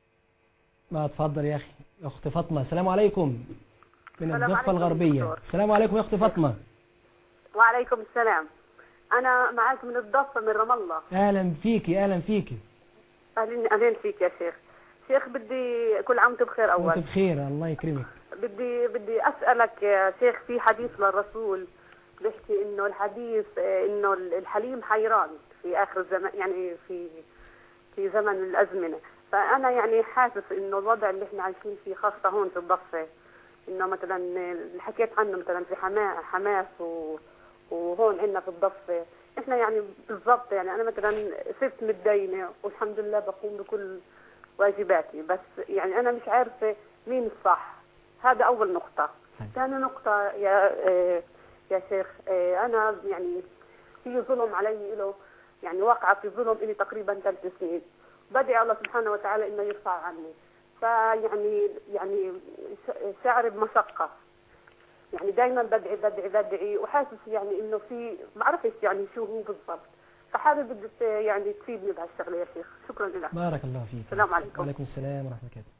ما اتفضل يا اخي اخت فاطمة السلام عليكم من الضفة الغربية السلام عليكم يا اخت فاطمة وعليكم السلام انا معاك من الضفة من رام الله اهلا فيكي اهلا فيكي اهلا اهلا فيك يا شيخ شيخ بدي كل عام وانت بخير اول وانت بخير الله يكرمك بدي بدي اسالك يا شيخ في حديث للرسول بيحكي انه الحديث انه الحليم حيران في اخر الزمان يعني في في زمن الازمنه فانا يعني حاسس انه الوضع اللي احنا عايشين فيه خاصه هون في الضفه انه مثلا اللي حكيت عنه مثلا في حماس و وهون عندنا في الضفه احنا يعني بالضبط يعني انا مثلا صرت متدينه والحمد لله بقوم بكل واجباتي بس يعني انا مش عارفه مين الصح هذا اول نقطه ثاني نقطه يا يا شيخ انا يعني في ظلم علي له يعني واقعه في ظلم لي تقريبا ثلاث سنين بدعي الله سبحانه وتعالى انه يرفع عني فيعني يعني شعري بمشقه يعني دائما بدعي بدعي بدعي وحاسس يعني انه في ما بعرفش يعني شو هو بالضبط فحابب بدك يعني تفيدني بهالشغله يا شيخ شكرا لك بارك الله فيك السلام عليكم وعليكم السلام ورحمه الله وبركاته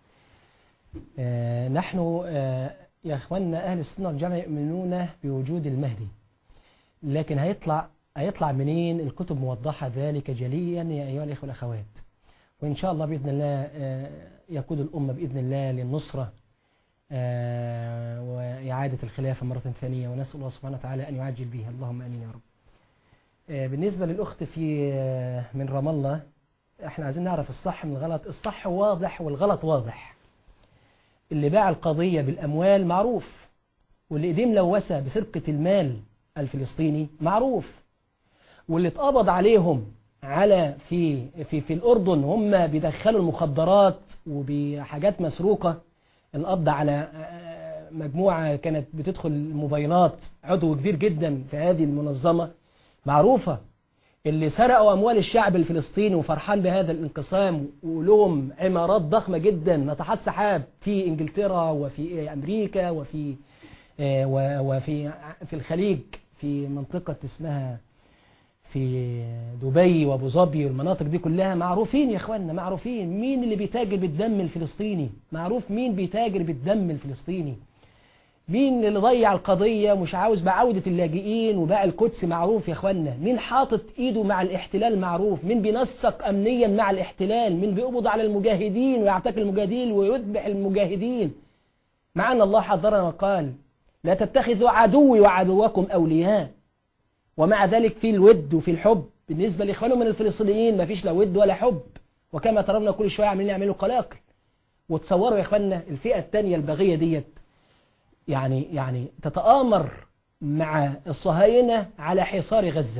آه نحن آه يا اخواننا اهل السنه والجماعه يؤمنون بوجود المهدي لكن هيطلع هيطلع منين الكتب موضحه ذلك جليا يا ايها الاخوه والاخوات وان شاء الله باذن الله آه يقود الامه باذن الله للنصره آه وإعادة الخلافة مرة ثانية ونسأل الله سبحانه وتعالى أن يعجل بها اللهم أمين يا رب آه بالنسبة للأخت في آه من رام الله احنا عايزين نعرف الصح من الغلط الصح واضح والغلط واضح اللي باع القضية بالأموال معروف واللي ايديه ملوثة بسرقة المال الفلسطيني معروف واللي اتقبض عليهم على في في في الأردن هم بيدخلوا المخدرات وبحاجات مسروقة القبض على آه، مجموعة كانت بتدخل الموبايلات عضو كبير جدا في هذه المنظمة معروفة اللي سرقوا أموال الشعب الفلسطيني وفرحان بهذا الانقسام ولهم عمارات ضخمة جدا ناطحات سحاب في إنجلترا وفي أمريكا وفي آه، و- وفي في الخليج في منطقة اسمها في دبي وابو ظبي والمناطق دي كلها معروفين يا اخوانا معروفين مين اللي بيتاجر بالدم الفلسطيني معروف مين بيتاجر بالدم الفلسطيني مين اللي ضيع القضية مش عاوز بعودة اللاجئين وباع القدس معروف يا اخوانا مين حاطط ايده مع الاحتلال معروف مين بينسق امنيا مع الاحتلال مين بيقبض على المجاهدين ويعتقل المجاهدين ويذبح المجاهدين مع ان الله حذرنا وقال لا تتخذوا عدوي وعدوكم اولياء ومع ذلك في الود وفي الحب بالنسبة لإخوانهم من الفلسطينيين ما فيش لا ود ولا حب وكما ترون كل شوية عمالين يعملوا قلاقل وتصوروا يا إخواننا الفئة الثانية البغية ديت يعني يعني تتآمر مع الصهاينة على حصار غزة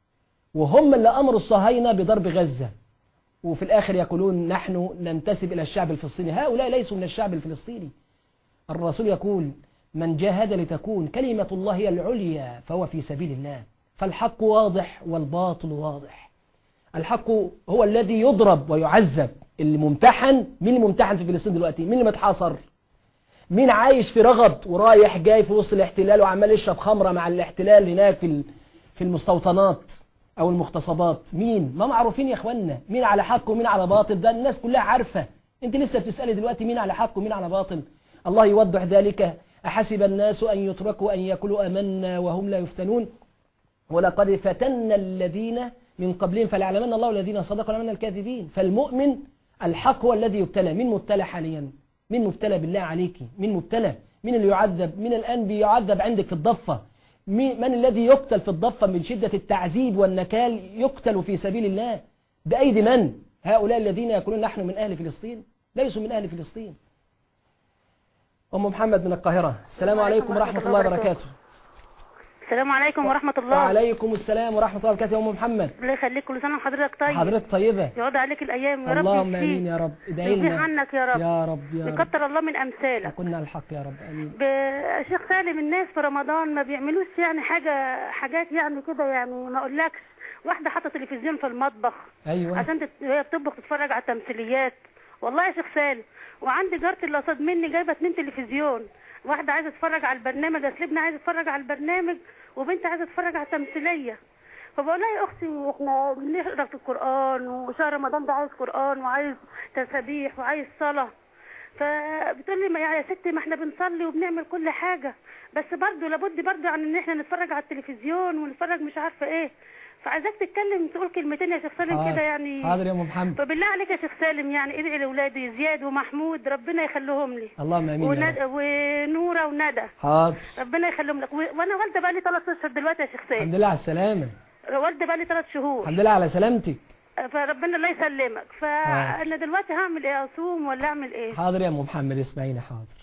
وهم اللي أمروا الصهاينة بضرب غزة وفي الآخر يقولون نحن ننتسب إلى الشعب الفلسطيني هؤلاء ليسوا من الشعب الفلسطيني الرسول يقول من جاهد لتكون كلمة الله هي العليا فهو في سبيل الله فالحق واضح والباطل واضح الحق هو الذي يضرب ويعذب اللي ممتحن مين اللي ممتحن في فلسطين دلوقتي مين اللي متحاصر مين عايش في رغد ورايح جاي في وسط الاحتلال وعمال يشرب خمرة مع الاحتلال هناك في ال- في المستوطنات او المغتصبات مين ما معروفين يا اخوانا مين على حق ومين على باطل ده الناس كلها عارفة انت لسه بتسألي دلوقتي مين على حق ومين على باطل الله يوضح ذلك أحسب الناس أن يتركوا أن يقولوا أمنا وهم لا يفتنون ولقد فتنا الذين من قبلهم فليعلمن الله الذين صدقوا ومن الكاذبين فالمؤمن الحق هو الذي يبتلى من مبتلى حاليا من مبتلى بالله عليك من مبتلى من اللي يعذب من الآن بيعذب عندك في الضفة مين- من الذي يقتل في الضفة من شدة التعذيب والنكال يقتل في سبيل الله بأيدي من هؤلاء الذين يقولون نحن من أهل فلسطين ليسوا من أهل فلسطين أم محمد من القاهرة السلام عليكم ورحمة الله وبركاته السلام عليكم ورحمة الله وعليكم السلام ورحمة الله وبركاته يا أم محمد الله يخليك كل سنة وحضرتك طيب حضرتك طيبة يقعد عليك الأيام يا رب اللهم يشفيك. آمين يا رب ادعي يرضي لنا عنك يا رب يا رب يا رب يكتر الله من أمثالك وكنا الحق يا رب آمين ب- شيخ سالم الناس في رمضان ما بيعملوش يعني حاجة حاجات يعني كده يعني ما أقولكش واحدة حاطة تلفزيون في المطبخ أيوة عشان تت... وهي بتطبخ تتفرج على التمثيليات والله يا شيخ سالم وعندي جارتي اللي قصاد مني جايبه اتنين تلفزيون واحده عايزه تتفرج على البرنامج اصل ابني عايز يتفرج على البرنامج وبنتي عايزه تتفرج على التمثيليه فبقول لها يا اختي احنا بنقرا في القران وشهر رمضان ده عايز قران وعايز تسابيح وعايز صلاه فبتقول لي ما يا ستي ما احنا بنصلي وبنعمل كل حاجه بس برضه لابد برضه عن ان احنا نتفرج على التلفزيون ونتفرج مش عارفه ايه فعايزاك تتكلم تقول كلمتين يا شيخ سالم حاضر. كده يعني حاضر يا أم محمد فبالله عليك يا شيخ سالم يعني ادعي لاولادي زياد ومحمود ربنا يخليهم لي اللهم آمين يا وند... رب ونوره وندى حاضر ربنا يخليهم لك و... وانا والده بقى لي ثلاث اشهر دلوقتي يا شيخ الحمد سالم لله على السلامة والده بقى لي ثلاث شهور الحمد لله على سلامتك فربنا الله يسلمك فانا دلوقتي هعمل ايه اصوم ولا اعمل ايه حاضر يا أم محمد اسمعيني حاضر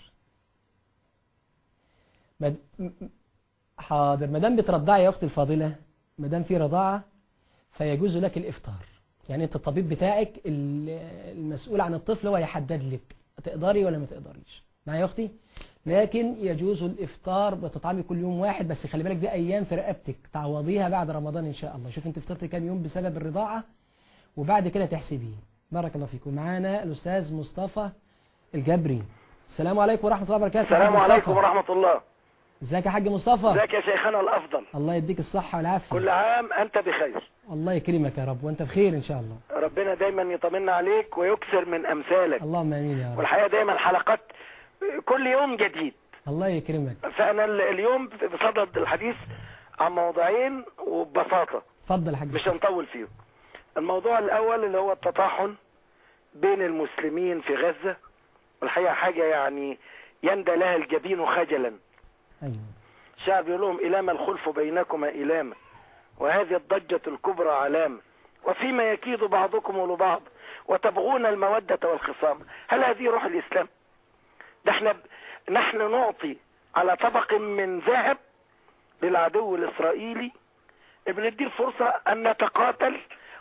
مد... م- م- حاضر مدام بترضعي يا أختي الفاضلة مدام في رضاعة فيجوز لك الإفطار يعني أنت الطبيب بتاعك ال- المسؤول عن الطفل هو يحدد لك تقدري ولا ما تقدريش معايا يا أختي لكن يجوز الإفطار بتطعمي كل يوم واحد بس خلي بالك دي أيام في رقبتك تعوضيها بعد رمضان إن شاء الله شوف أنت فطرتي كام يوم بسبب الرضاعة وبعد كده تحسبيه بارك الله فيكم معانا الأستاذ مصطفى الجبري السلام عليكم ورحمة الله وبركاته السلام حاج عليكم مصطفى. ورحمة الله ازيك يا حاج مصطفى ازيك يا شيخنا الأفضل الله يديك الصحة والعافية كل عام أنت بخير الله يكرمك يا رب وانت بخير ان شاء الله ربنا دايما يطمنا عليك ويكثر من أمثالك اللهم امين يا رب والحقيقة دايما حلقات كل يوم جديد الله يكرمك فأنا ال- اليوم بصدد الحديث عن موضوعين وببساطة اتفضل يا حاج مش هنطول فيهم الموضوع الأول اللي هو التطاحن بين المسلمين في غزة والحقيقة حاجة يعني يندى لها الجبين خجلا ايوه الشعب بيقول لهم إلام الخلف بينكما إلامة وهذه الضجة الكبرى علامة وفيما يكيد بعضكم لبعض وتبغون المودة والخصام هل هذه روح الإسلام ده احنا ب... نحن نعطي على طبق من ذهب للعدو الإسرائيلي بنديه الفرصة أن نتقاتل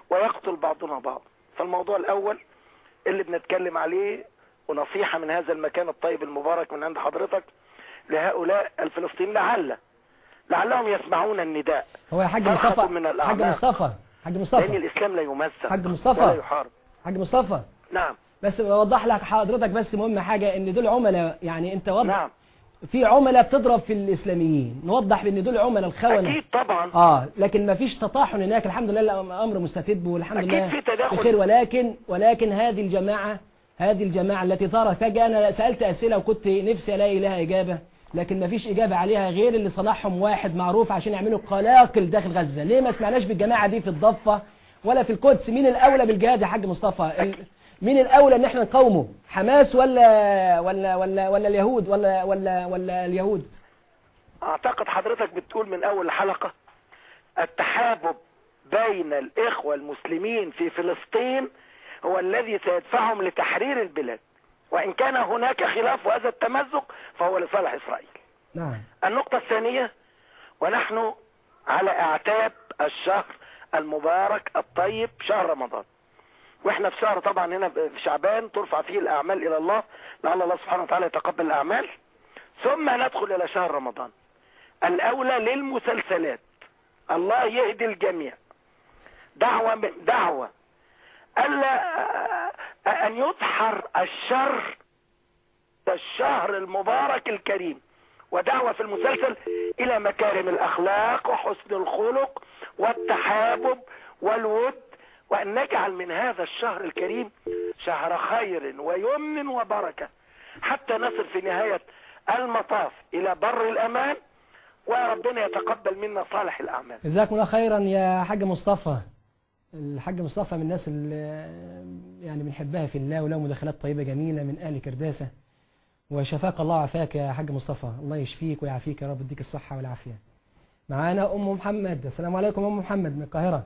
ويقتل بعضنا بعض فالموضوع الأول اللي بنتكلم عليه ونصيحة من هذا المكان الطيب المبارك من عند حضرتك لهؤلاء الفلسطينيين لعل لعلهم يسمعون النداء هو يا حاج فرحة مصطفى من حاج الأعماق. مصطفى حاج لأن مصطفى الإسلام لا يمثل حاج مصطفى. ولا يحارب حاج مصطفى نعم بس بوضح لك حضرتك بس مهم حاجة ان دول عملاء يعني انت وضح نعم في عملاء بتضرب في الاسلاميين نوضح بان دول عملاء الخونة أكيد طبعا اه لكن ما فيش تطاحن هناك الحمد لله الامر مستتب والحمد أكيد لله في تداخل. بخير ولكن ولكن هذه الجماعة هذه الجماعة التي ترى فجأة انا سألت اسئلة وكنت نفسي الاقي لها اجابة لكن ما فيش اجابة عليها غير اللي صنعهم واحد معروف عشان يعملوا قلاقل داخل غزة ليه ما سمعناش بالجماعة دي في الضفة ولا في القدس مين الاولى بالجهاد يا حاج مصطفى ال- مين الاولى ان احنا نقاومه حماس ولا ولا ولا ولا اليهود ولا ولا ولا اليهود أعتقد حضرتك بتقول من أول حلقة التحابب بين الإخوة المسلمين في فلسطين هو الذي سيدفعهم لتحرير البلاد وإن كان هناك خلاف وهذا التمزق فهو لصالح إسرائيل نعم النقطة الثانية ونحن على اعتاب الشهر المبارك الطيب شهر رمضان واحنا في شهر طبعا هنا في شعبان ترفع فيه الاعمال الى الله لعل الله سبحانه وتعالى يتقبل الاعمال ثم ندخل الى شهر رمضان الاولى للمسلسلات الله يهدي الجميع دعوة من دعوة الا ان يدحر الشر الشهر المبارك الكريم ودعوة في المسلسل إلى مكارم الأخلاق وحسن الخلق والتحابب والود وأن نجعل من هذا الشهر الكريم شهر خير ويمن وبركة حتى نصل في نهاية المطاف إلى بر الأمان وربنا يتقبل منا صالح الأعمال جزاكم الله خيرا يا حاج مصطفى الحاج مصطفى من الناس اللي يعني بنحبها في الله وله مداخلات طيبة جميلة من آل كرداسة وشفاك الله وعافاك يا حاج مصطفى الله يشفيك ويعافيك يا رب يديك الصحة والعافية معانا أم محمد السلام عليكم أم محمد من القاهرة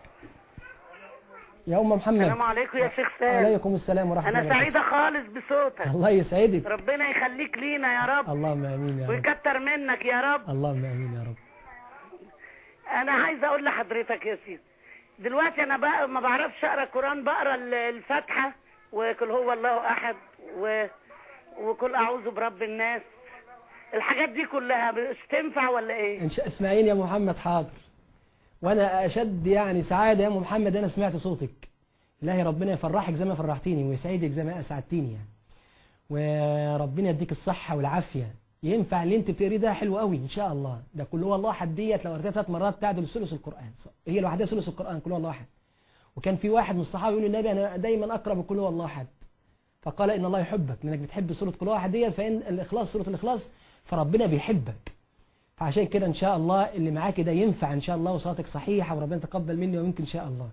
يا أم محمد السلام عليكم يا شيخ سام عليكم السلام ورحمة الله انا سعيده خالص بصوتك الله يسعدك ربنا يخليك لينا يا رب اللهم امين يا رب ويكتر منك يا رب اللهم امين يا رب انا عايزه اقول لحضرتك يا سيدي دلوقتي انا بقى ما بعرفش اقرا القران بقرا ال- الفاتحه وكل هو الله احد و... وكل اعوذ برب الناس الحاجات دي كلها مش تنفع ولا ايه إن شاء اسمعيني يا محمد حاضر وانا اشد يعني سعادة يا أم محمد انا سمعت صوتك الله ربنا يفرحك زي ما فرحتيني ويسعدك زي ما اسعدتيني يعني وربنا يديك الصحة والعافية ينفع اللي انت بتقريه ده حلو قوي ان شاء الله ده كل هو الله احد ديت لو قريتها ثلاث مرات تعدل ثلث القران هي لوحدها ثلث القران كل هو الله احد وكان في واحد من الصحابه يقول للنبي انا دايما اقرا بكل هو الله احد فقال ان الله يحبك لانك بتحب سوره كل هو احد ديت فان الاخلاص سوره الاخلاص فربنا بيحبك فعشان كده ان شاء الله اللي معاك ده ينفع ان شاء الله وصلاتك صحيحه وربنا يتقبل مني ومنك ان شاء الله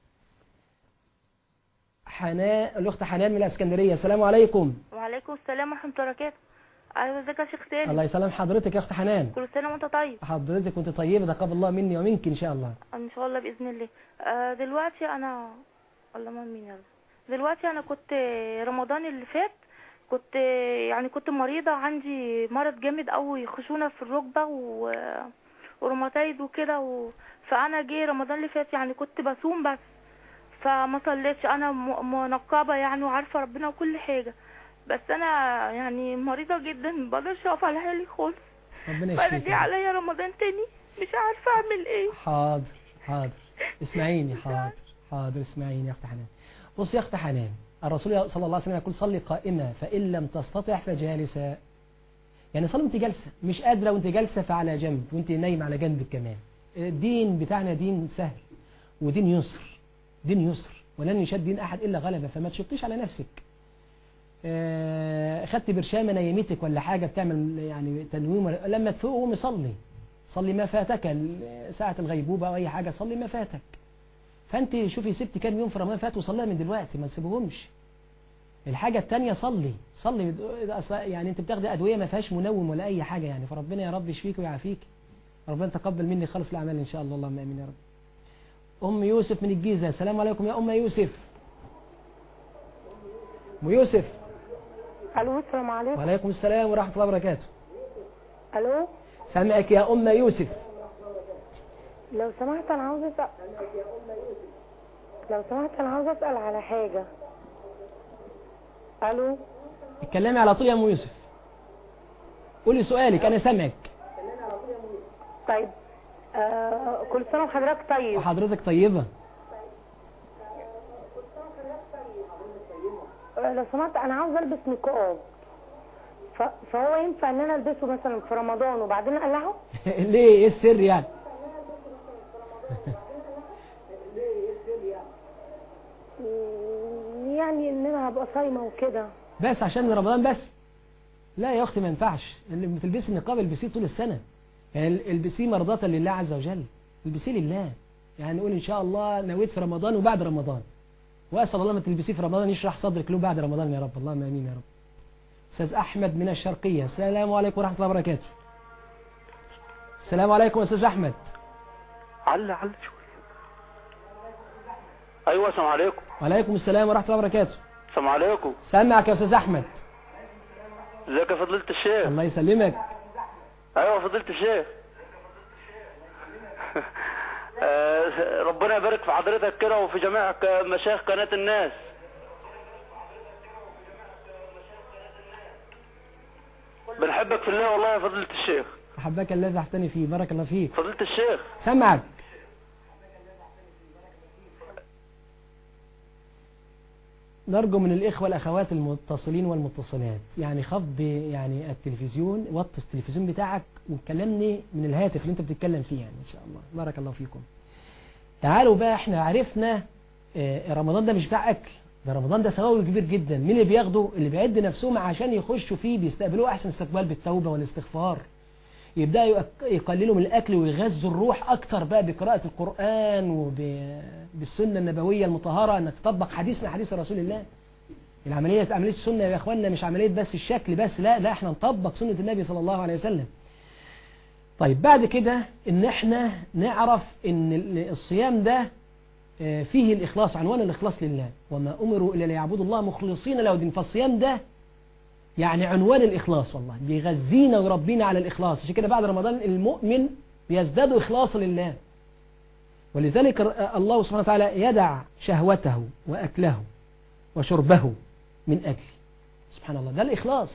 حنان الاخت حنان من الاسكندريه السلام عليكم وعليكم السلام ورحمة الله وبركاته أيوة ازيك يا شيخ سامي الله يسلم حضرتك يا اخت حنان كل سنة وانت طيب حضرتك وانت طيبه تقبل الله مني ومنك ان شاء الله ان شاء الله بإذن الله آه دلوقتي انا اللهم امين يا رب دلوقتي انا كنت رمضان اللي فات كنت يعني كنت مريضة عندي مرض جامد قوي خشونة في الركبة و وروماتايد وكده و... فانا جه رمضان اللي فات يعني كنت بصوم بس فما صليتش انا م- منقبة يعني وعارفة ربنا وكل حاجة بس انا يعني مريضة جدا ما بقدرش اقف على حالي خالص ربنا فانا يشفيك جه يا رب. عليا رمضان تاني مش عارفة اعمل ايه حاضر حاضر اسمعيني حاضر حاضر اسمعيني يا اخت حنان بص يا اخت حنان الرسول صلى الله عليه وسلم يقول صلي قائمة فإن لم تستطع فجالسة يعني صلي وانت جالسة مش قادرة وانت جالسة فعلى جنب وانت نايم على جنبك كمان الدين بتاعنا دين سهل ودين يسر دين يسر ولن يشد دين أحد إلا غلبة فما تشقيش على نفسك آه، خدت برشامة نيمتك ولا حاجة بتعمل يعني تنويم ولا- لما تفوق قوم صلي صلي ما فاتك ال- ساعة الغيبوبة أو أي حاجة صلي ما فاتك فأنت شوفي سبت كام يوم في رمضان فات وصليها من دلوقتي ما تسيبهمش الحاجة التانية صلي صلي أصل يعني أنت بتاخدي أدوية ما فيهاش منوم ولا أي حاجة يعني فربنا يا رب يشفيك ويعافيك ربنا تقبل مني خالص الأعمال إن شاء الله اللهم آمين يا رب أم يوسف من الجيزة السلام عليكم يا أم يوسف أم يوسف الو السلام عليكم وعليكم السلام ورحمة الله وبركاته الو سامعك يا أم يوسف لو سمحت انا عاوزه أسأل. لو سمحت انا عاوز اسال على حاجه الو اتكلمي على طول يا ام يوسف قولي سؤالك انا سامعك طيب آه كل سنه وحضرتك طيب وحضرتك طيبه آه لو سمحت انا عاوز البس نقاب ف- فهو ينفع ان انا البسه مثلا في رمضان وبعدين اقلعه ليه ايه السر يعني مم، يعني ان انا هبقى صايمه وكده بس عشان رمضان بس لا يا اختي ما ينفعش اللي بتلبسي النقاب البسيه طول السنه يعني البسيه مرضاة لله عز وجل البسيه لله يعني نقول ان شاء الله نويت في رمضان وبعد رمضان واسال الله ما تلبسيه في رمضان يشرح صدرك له بعد رمضان يا رب اللهم امين يا رب استاذ احمد من الشرقيه السلام عليكم ورحمه الله وبركاته السلام عليكم يا استاذ احمد على على شوية ايوه السلام عليكم وعليكم السلام ورحمه الله وبركاته السلام عليكم سامعك يا استاذ احمد ازيك يا فضيلة الشيخ الله يسلمك ايوه فضيلة الشيخ آه، ربنا يبارك في حضرتك كده وفي جميع ك- مشايخ قناة الناس بنحبك في الله والله يا فضيلة الشيخ احبك الذي احتني فيه بارك الله فيك فضيلة الشيخ سامعك نرجو من الإخوة الأخوات المتصلين والمتصلات يعني خفض يعني التلفزيون وطي التلفزيون بتاعك وكلمني من الهاتف اللي انت بتتكلم فيه يعني إن شاء الله بارك الله فيكم تعالوا بقى احنا عرفنا آه، رمضان ده مش بتاع أكل ده رمضان ده ثواب كبير جدا مين اللي بياخده اللي بيعد نفسهم عشان يخشوا فيه بيستقبلوه أحسن استقبال بالتوبة والاستغفار يبدأوا يق- يقللوا من الأكل ويغذوا الروح أكتر بقى بقراءة القرآن وبالسنة النبوية المطهرة أنك تطبق حديث من حديث رسول الله العملية عملية السنة يا إخواننا مش عملية بس الشكل بس لا لا احنا نطبق سنة النبي صلى الله عليه وسلم طيب بعد كده ان احنا نعرف ان ال- الصيام ده آه، فيه الإخلاص عنوان الإخلاص لله وما أمروا إلا ليعبدوا الله مخلصين له الدين فالصيام ده يعني عنوان الإخلاص والله بيغذينا ويربينا على الإخلاص عشان كده بعد رمضان المؤمن بيزداد إخلاصا لله ولذلك ر- الله سبحانه وتعالى يدع شهوته وأكله وشربه من أجل سبحان الله ده الإخلاص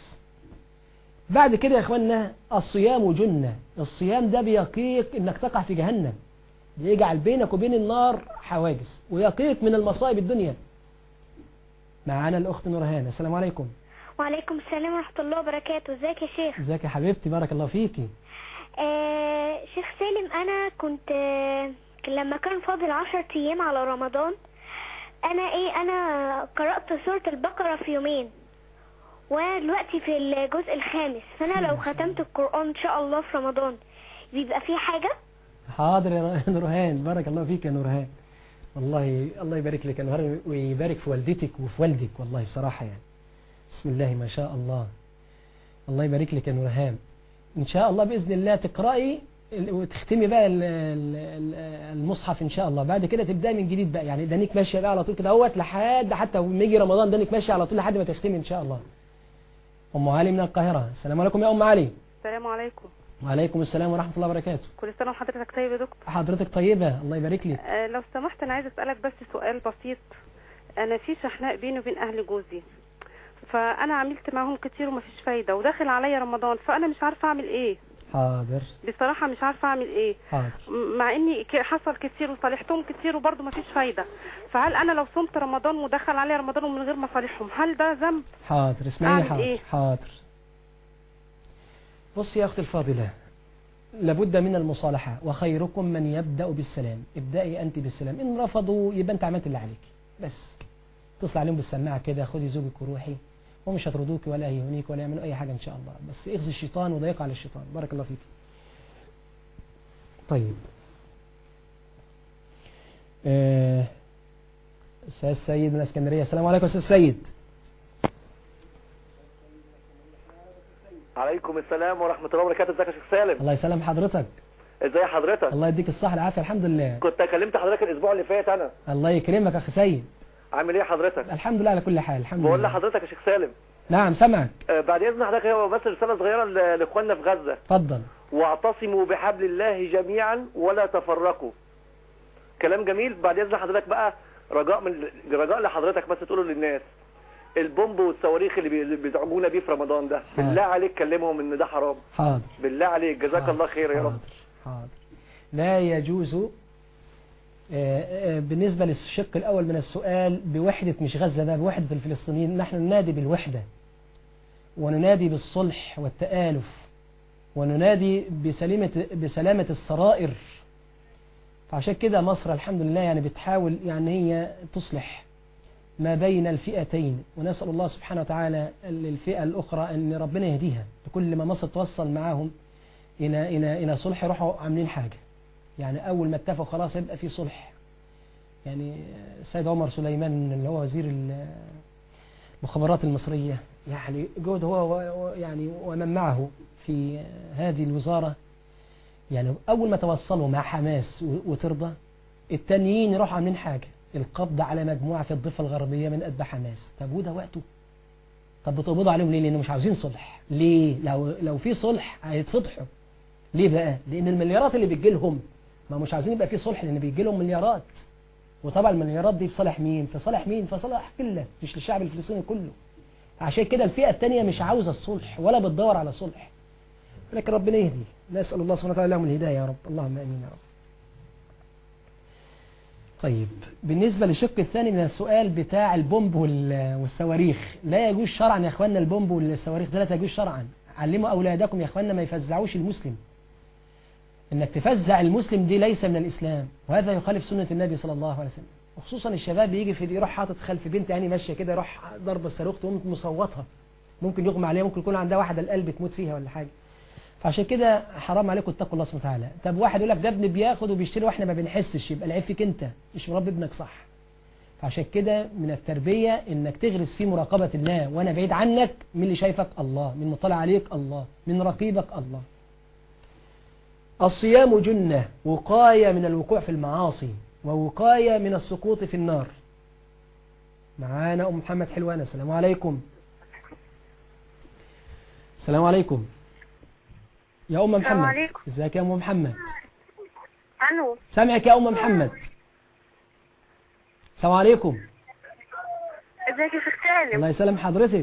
بعد كده يا إخواننا الصيام جنة الصيام ده بيقيك إنك تقع في جهنم بيجعل بينك وبين النار حواجز ويقيك من المصائب الدنيا معانا الأخت نورهان السلام عليكم وعليكم السلام ورحمة الله وبركاته ازيك يا شيخ ازيك يا حبيبتي بارك الله فيكي آه شيخ سالم انا كنت آه لما كان فاضل عشر ايام على رمضان انا ايه انا قرأت سورة البقرة في يومين ودلوقتي في الجزء الخامس فانا لو ختمت القرآن ان شاء الله في رمضان بيبقى فيه حاجة حاضر يا نورهان بارك الله فيك يا نورهان والله الله يبارك لك يا نورهان ويبارك في والدتك وفي والدك والله بصراحة يعني بسم الله ما شاء الله الله يبارك لك يا نورهان إن شاء الله بإذن الله تقرأي ال- وتختمي بقى ال- ال- ال- المصحف إن شاء الله بعد كده تبدأي من جديد بقى يعني دانيك ماشية بقى على طول كده اهوت لحد حتى لما يجي رمضان دانيك ماشية على طول لحد ما تختمي إن شاء الله أم علي من القاهرة السلام عليكم يا أم علي السلام عليكم وعليكم السلام ورحمة الله وبركاته كل سنة وحضرتك طيب يا دكتور حضرتك طيبة الله يبارك لك آه لو سمحت أنا عايزة أسألك بس سؤال بسيط أنا في شحناء بيني وبين أهل جوزي فأنا عملت معاهم كتير ومفيش فايدة وداخل عليا رمضان فأنا مش عارفة أعمل إيه حاضر بصراحة مش عارفة أعمل إيه حاضر م- مع إني ك- حصل كتير وصالحتهم كتير وبرضه مفيش فايدة فهل أنا لو صمت رمضان ودخل عليا رمضان ومن غير ما أصالحهم هل ده ذنب؟ حاضر اسمعيني أعمل حاضر إيه؟ حاضر بصي يا أختي الفاضلة لابد من المصالحة وخيركم من يبدأ بالسلام ابدأي أنت بالسلام إن رفضوا يبقى أنت عملت اللي عليك بس اتصل عليهم بالسماعة كده خدي زوجك وروحي ومش هترضوك ولا يهونيك ولا يعملوا أي حاجة إن شاء الله بس اغزي الشيطان وضيق على الشيطان بارك الله فيك طيب آه، أستاذ سيد من الإسكندرية السلام عليكم أستاذ سيد عليكم السلام ورحمة الله وبركاته ازيك يا شيخ سالم الله يسلم حضرتك ازي حضرتك الله يديك الصحة والعافية الحمد لله كنت كلمت حضرتك الاسبوع اللي فات انا الله يكرمك يا أخي سيد عامل ايه حضرتك الحمد لله على كل حال الحمد بقول لله لحضرتك يا شيخ سالم نعم سمعك آه، بعد اذن حضرتك هو بس رسالة صغيرة ل- لاخواننا في غزة اتفضل واعتصموا بحبل الله جميعا ولا تفرقوا كلام جميل بعد اذن حضرتك بقى رجاء من رجاء لحضرتك بس تقوله للناس البومب والصواريخ اللي بي- بيزعجونا بيه في رمضان ده بالله عليك كلمهم ان ده حرام حاضر بالله عليك جزاك الله خير يا رب حاضر لا يجوز آه، آه، بالنسبة للشق الأول من السؤال بوحدة مش غزة ده بوحدة الفلسطينيين نحن ننادي بالوحدة وننادي بالصلح والتآلف وننادي بسلامة, بسلامة السرائر فعشان كده مصر الحمد لله يعني بتحاول يعني هي تصلح ما بين الفئتين ونسأل الله سبحانه وتعالى للفئة الأخرى أن ربنا يهديها لكل ما مصر توصل معاهم إلى إلى إلى صلح يروحوا عاملين حاجة يعني أول ما اتفقوا خلاص يبقى في صلح يعني السيد عمر سليمان اللي هو وزير ال- المخابرات المصرية يعني جود هو و- و- يعني ومن معه في هذه الوزارة يعني أول ما توصلوا مع حماس و- وترضى التانيين يروحوا عاملين حاجة القبض على مجموعة في الضفة الغربية من أتباع حماس طب وده وقته طب بتقبضوا عليهم ليه لأنه مش عاوزين صلح ليه لو لو في صلح هيتفضحوا ليه بقى لأن المليارات اللي بتجي لهم ما مش عاوزين يبقى في صلح لأن بيجي لهم مليارات وطبعا المليارات دي في صالح مين في صالح مين في صالح قلة مش للشعب الفلسطيني كله عشان كده الفئة التانية مش عاوزة الصلح ولا بتدور على صلح لكن ربنا يهدي نسأل الله سبحانه وتعالى لهم الهداية يا رب اللهم أمين يا رب طيب بالنسبة للشق الثاني من السؤال بتاع البومب وال- والصواريخ لا يجوز شرعا يا اخواننا البومب والصواريخ ده لا تجوز شرعا علموا أولادكم يا اخواننا ما يفزعوش المسلم انك تفزع المسلم دي ليس من الإسلام وهذا يخالف سنة النبي صلى الله عليه وسلم وخصوصا الشباب يجي في يروح حاطط خلف بنت يعني ماشية كده يروح ضرب الصاروخ تقوم مصوتها ممكن يغمى عليها ممكن يكون عندها واحدة القلب تموت فيها ولا حاجة فعشان كده حرام عليكم اتقوا الله سبحانه وتعالى طب واحد يقول لك ده ابني بياخد وبيشتري واحنا ما بنحسش يبقى العيب فيك انت مش مربي ابنك صح فعشان كده من التربية انك تغرس في مراقبة الله وانا بعيد عنك من اللي شايفك الله من مطلع عليك الله من رقيبك الله الصيام جنة وقاية من الوقوع في المعاصي ووقاية من السقوط في النار معانا أم محمد حلوانة السلام عليكم السلام عليكم يا أم السلام محمد عليكم. ازيك يا أم محمد الو سامعك يا أم محمد السلام عليكم ازيك يا شيخ سالم الله يسلم حضرتك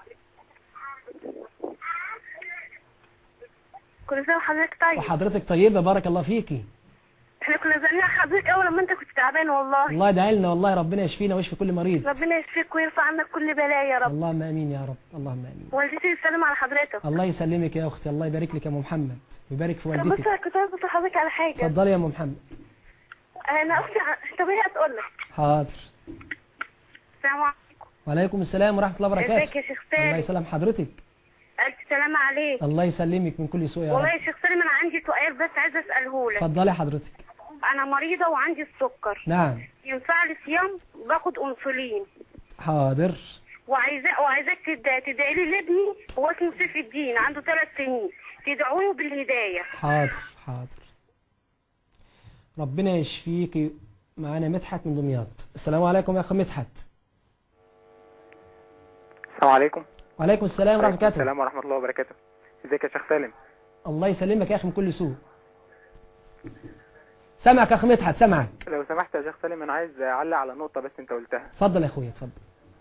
كل سنه وحضرتك طيب وحضرتك طيبة بارك الله فيكي احنا كنا زعلانين على حضرتك اول لما انت كنت تعبان والله الله يدعي لنا والله ربنا يشفينا ويشفي كل مريض ربنا يشفيك ويرفع عنك كل بلاء يا رب اللهم امين يا رب اللهم امين والدتي تسلم على حضرتك الله يسلمك يا اختي الله يبارك لك يا ام محمد ويبارك في طب بص والدتك انا كنت عايزه اسال حضرتك على حاجه اتفضلي يا ام محمد انا اختي ع- طب هي هتقول لك حاضر السلام عليكم وعليكم السلام ورحمه الله وبركاته ازيك يا شيخ الله سالم يسلم حضرتك الف سلامه عليك الله يسلمك من كل سوء يا والله رب يا شيخ سالم انا عندي سؤال بس عايزه اساله لك اتفضلي حضرتك انا مريضه وعندي السكر نعم ينفع لي صيام باخد انسولين حاضر وعايزاه وعايزاك تد- تدعي لي لابني هو اسمه سيف الدين عنده ثلاث سنين تدعوا له بالهدايه حاضر حاضر ربنا يشفيك معانا مدحت من دمياط السلام عليكم يا اخ مدحت السلام عليكم وعليكم السلام ورحمه الله وبركاته السلام ورحمة الله وبركاته ازيك يا شيخ سالم الله يسلمك يا اخي من كل سوء سامعك يا اخ مدحت سامعك لو سمحت يا شيخ سالم انا عايز اعلق على نقطة بس انت قلتها اتفضل يا اخويا اتفضل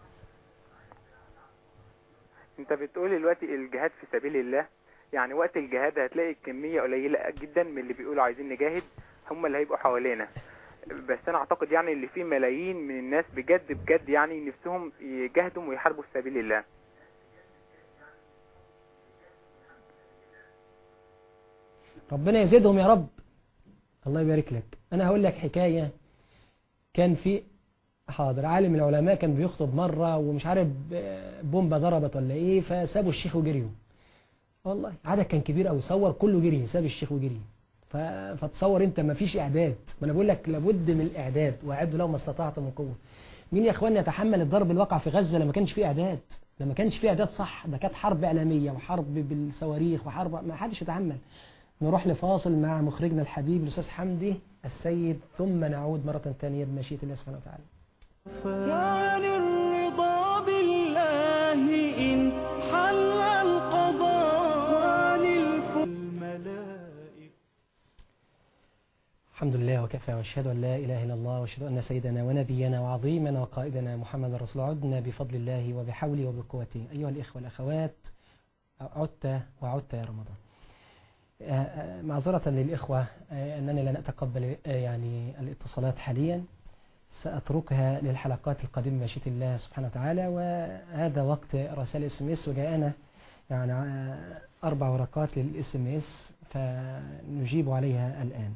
انت بتقول دلوقتي الجهاد في سبيل الله يعني وقت الجهاد هتلاقي كمية قليلة جدا من اللي بيقولوا عايزين نجاهد هم اللي هيبقوا حوالينا بس انا اعتقد يعني اللي فيه ملايين من الناس بجد بجد يعني نفسهم يجاهدوا ويحاربوا في سبيل الله ربنا يزيدهم يا رب الله يبارك لك انا هقول لك حكاية كان في حاضر عالم العلماء كان بيخطب مرة ومش عارف بومبا ضربت ولا ايه فسابوا الشيخ وجريوا والله عدد كان كبير قوي صور كله جري ساب الشيخ وجري ف- فتصور انت ما فيش اعداد ما انا بقول لك لابد من الاعداد واعدوا له ما استطعتم من قوه مين يا اخواني يتحمل الضرب اللي وقع في غزه لما كانش فيه اعداد لما كانش فيه اعداد صح ده كانت حرب اعلاميه وحرب بالصواريخ وحرب ما حدش يتحمل نروح لفاصل مع مخرجنا الحبيب الاستاذ حمدي السيد ثم نعود مره ثانيه بمشيئه الله سبحانه وتعالى عن الرضا بالله إن حل القضاء عن الف- الملائكة الحمد لله الله وكفى واشهد ان لا اله الا الله واشهد ان سيدنا ونبينا وعظيمنا وقائدنا محمد رسول الله عدنا بفضل الله وبحوله وبقوته ايها الاخوه والاخوات عدت وعدت يا رمضان آه، آه، معذرة للإخوة آه، أنني لن أتقبل آه، يعني الاتصالات حاليا سأتركها للحلقات القادمة مشيئة الله سبحانه وتعالى وهذا وقت رسائل اس ام اس وجاءنا يعني آه، أربع ورقات للاس ام اس فنجيب عليها الآن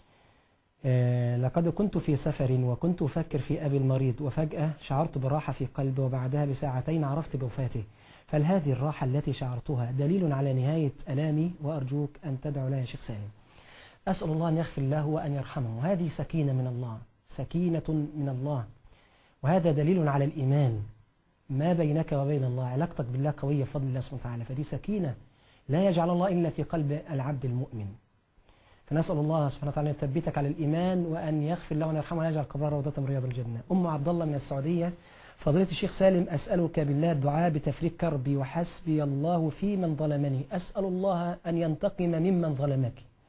آه، لقد كنت في سفر وكنت أفكر في أبي المريض وفجأة شعرت براحة في قلبي وبعدها بساعتين عرفت بوفاته فهل هذه الراحة التي شعرتها دليل على نهاية ألامي وأرجوك أن تدعو لها يا شيخ سالم أسأل الله أن يغفر له وأن يرحمه وهذه سكينة من الله سكينة من الله وهذا دليل على الإيمان ما بينك وبين الله علاقتك بالله قوية بفضل الله سبحانه وتعالى فدي سكينة لا يجعل الله إلا في قلب العبد المؤمن فنسأل الله سبحانه وتعالى أن يثبتك على الإيمان وأن يغفر له وأن يرحمه وأن يجعل قبره روضة من رياض الجنة أم عبد الله من السعودية فضيلة الشيخ سالم أسألك بالله الدعاء بتفريق كربي وحسبي الله في من ظلمني أسأل الله أن ينتقم ممن ظلمك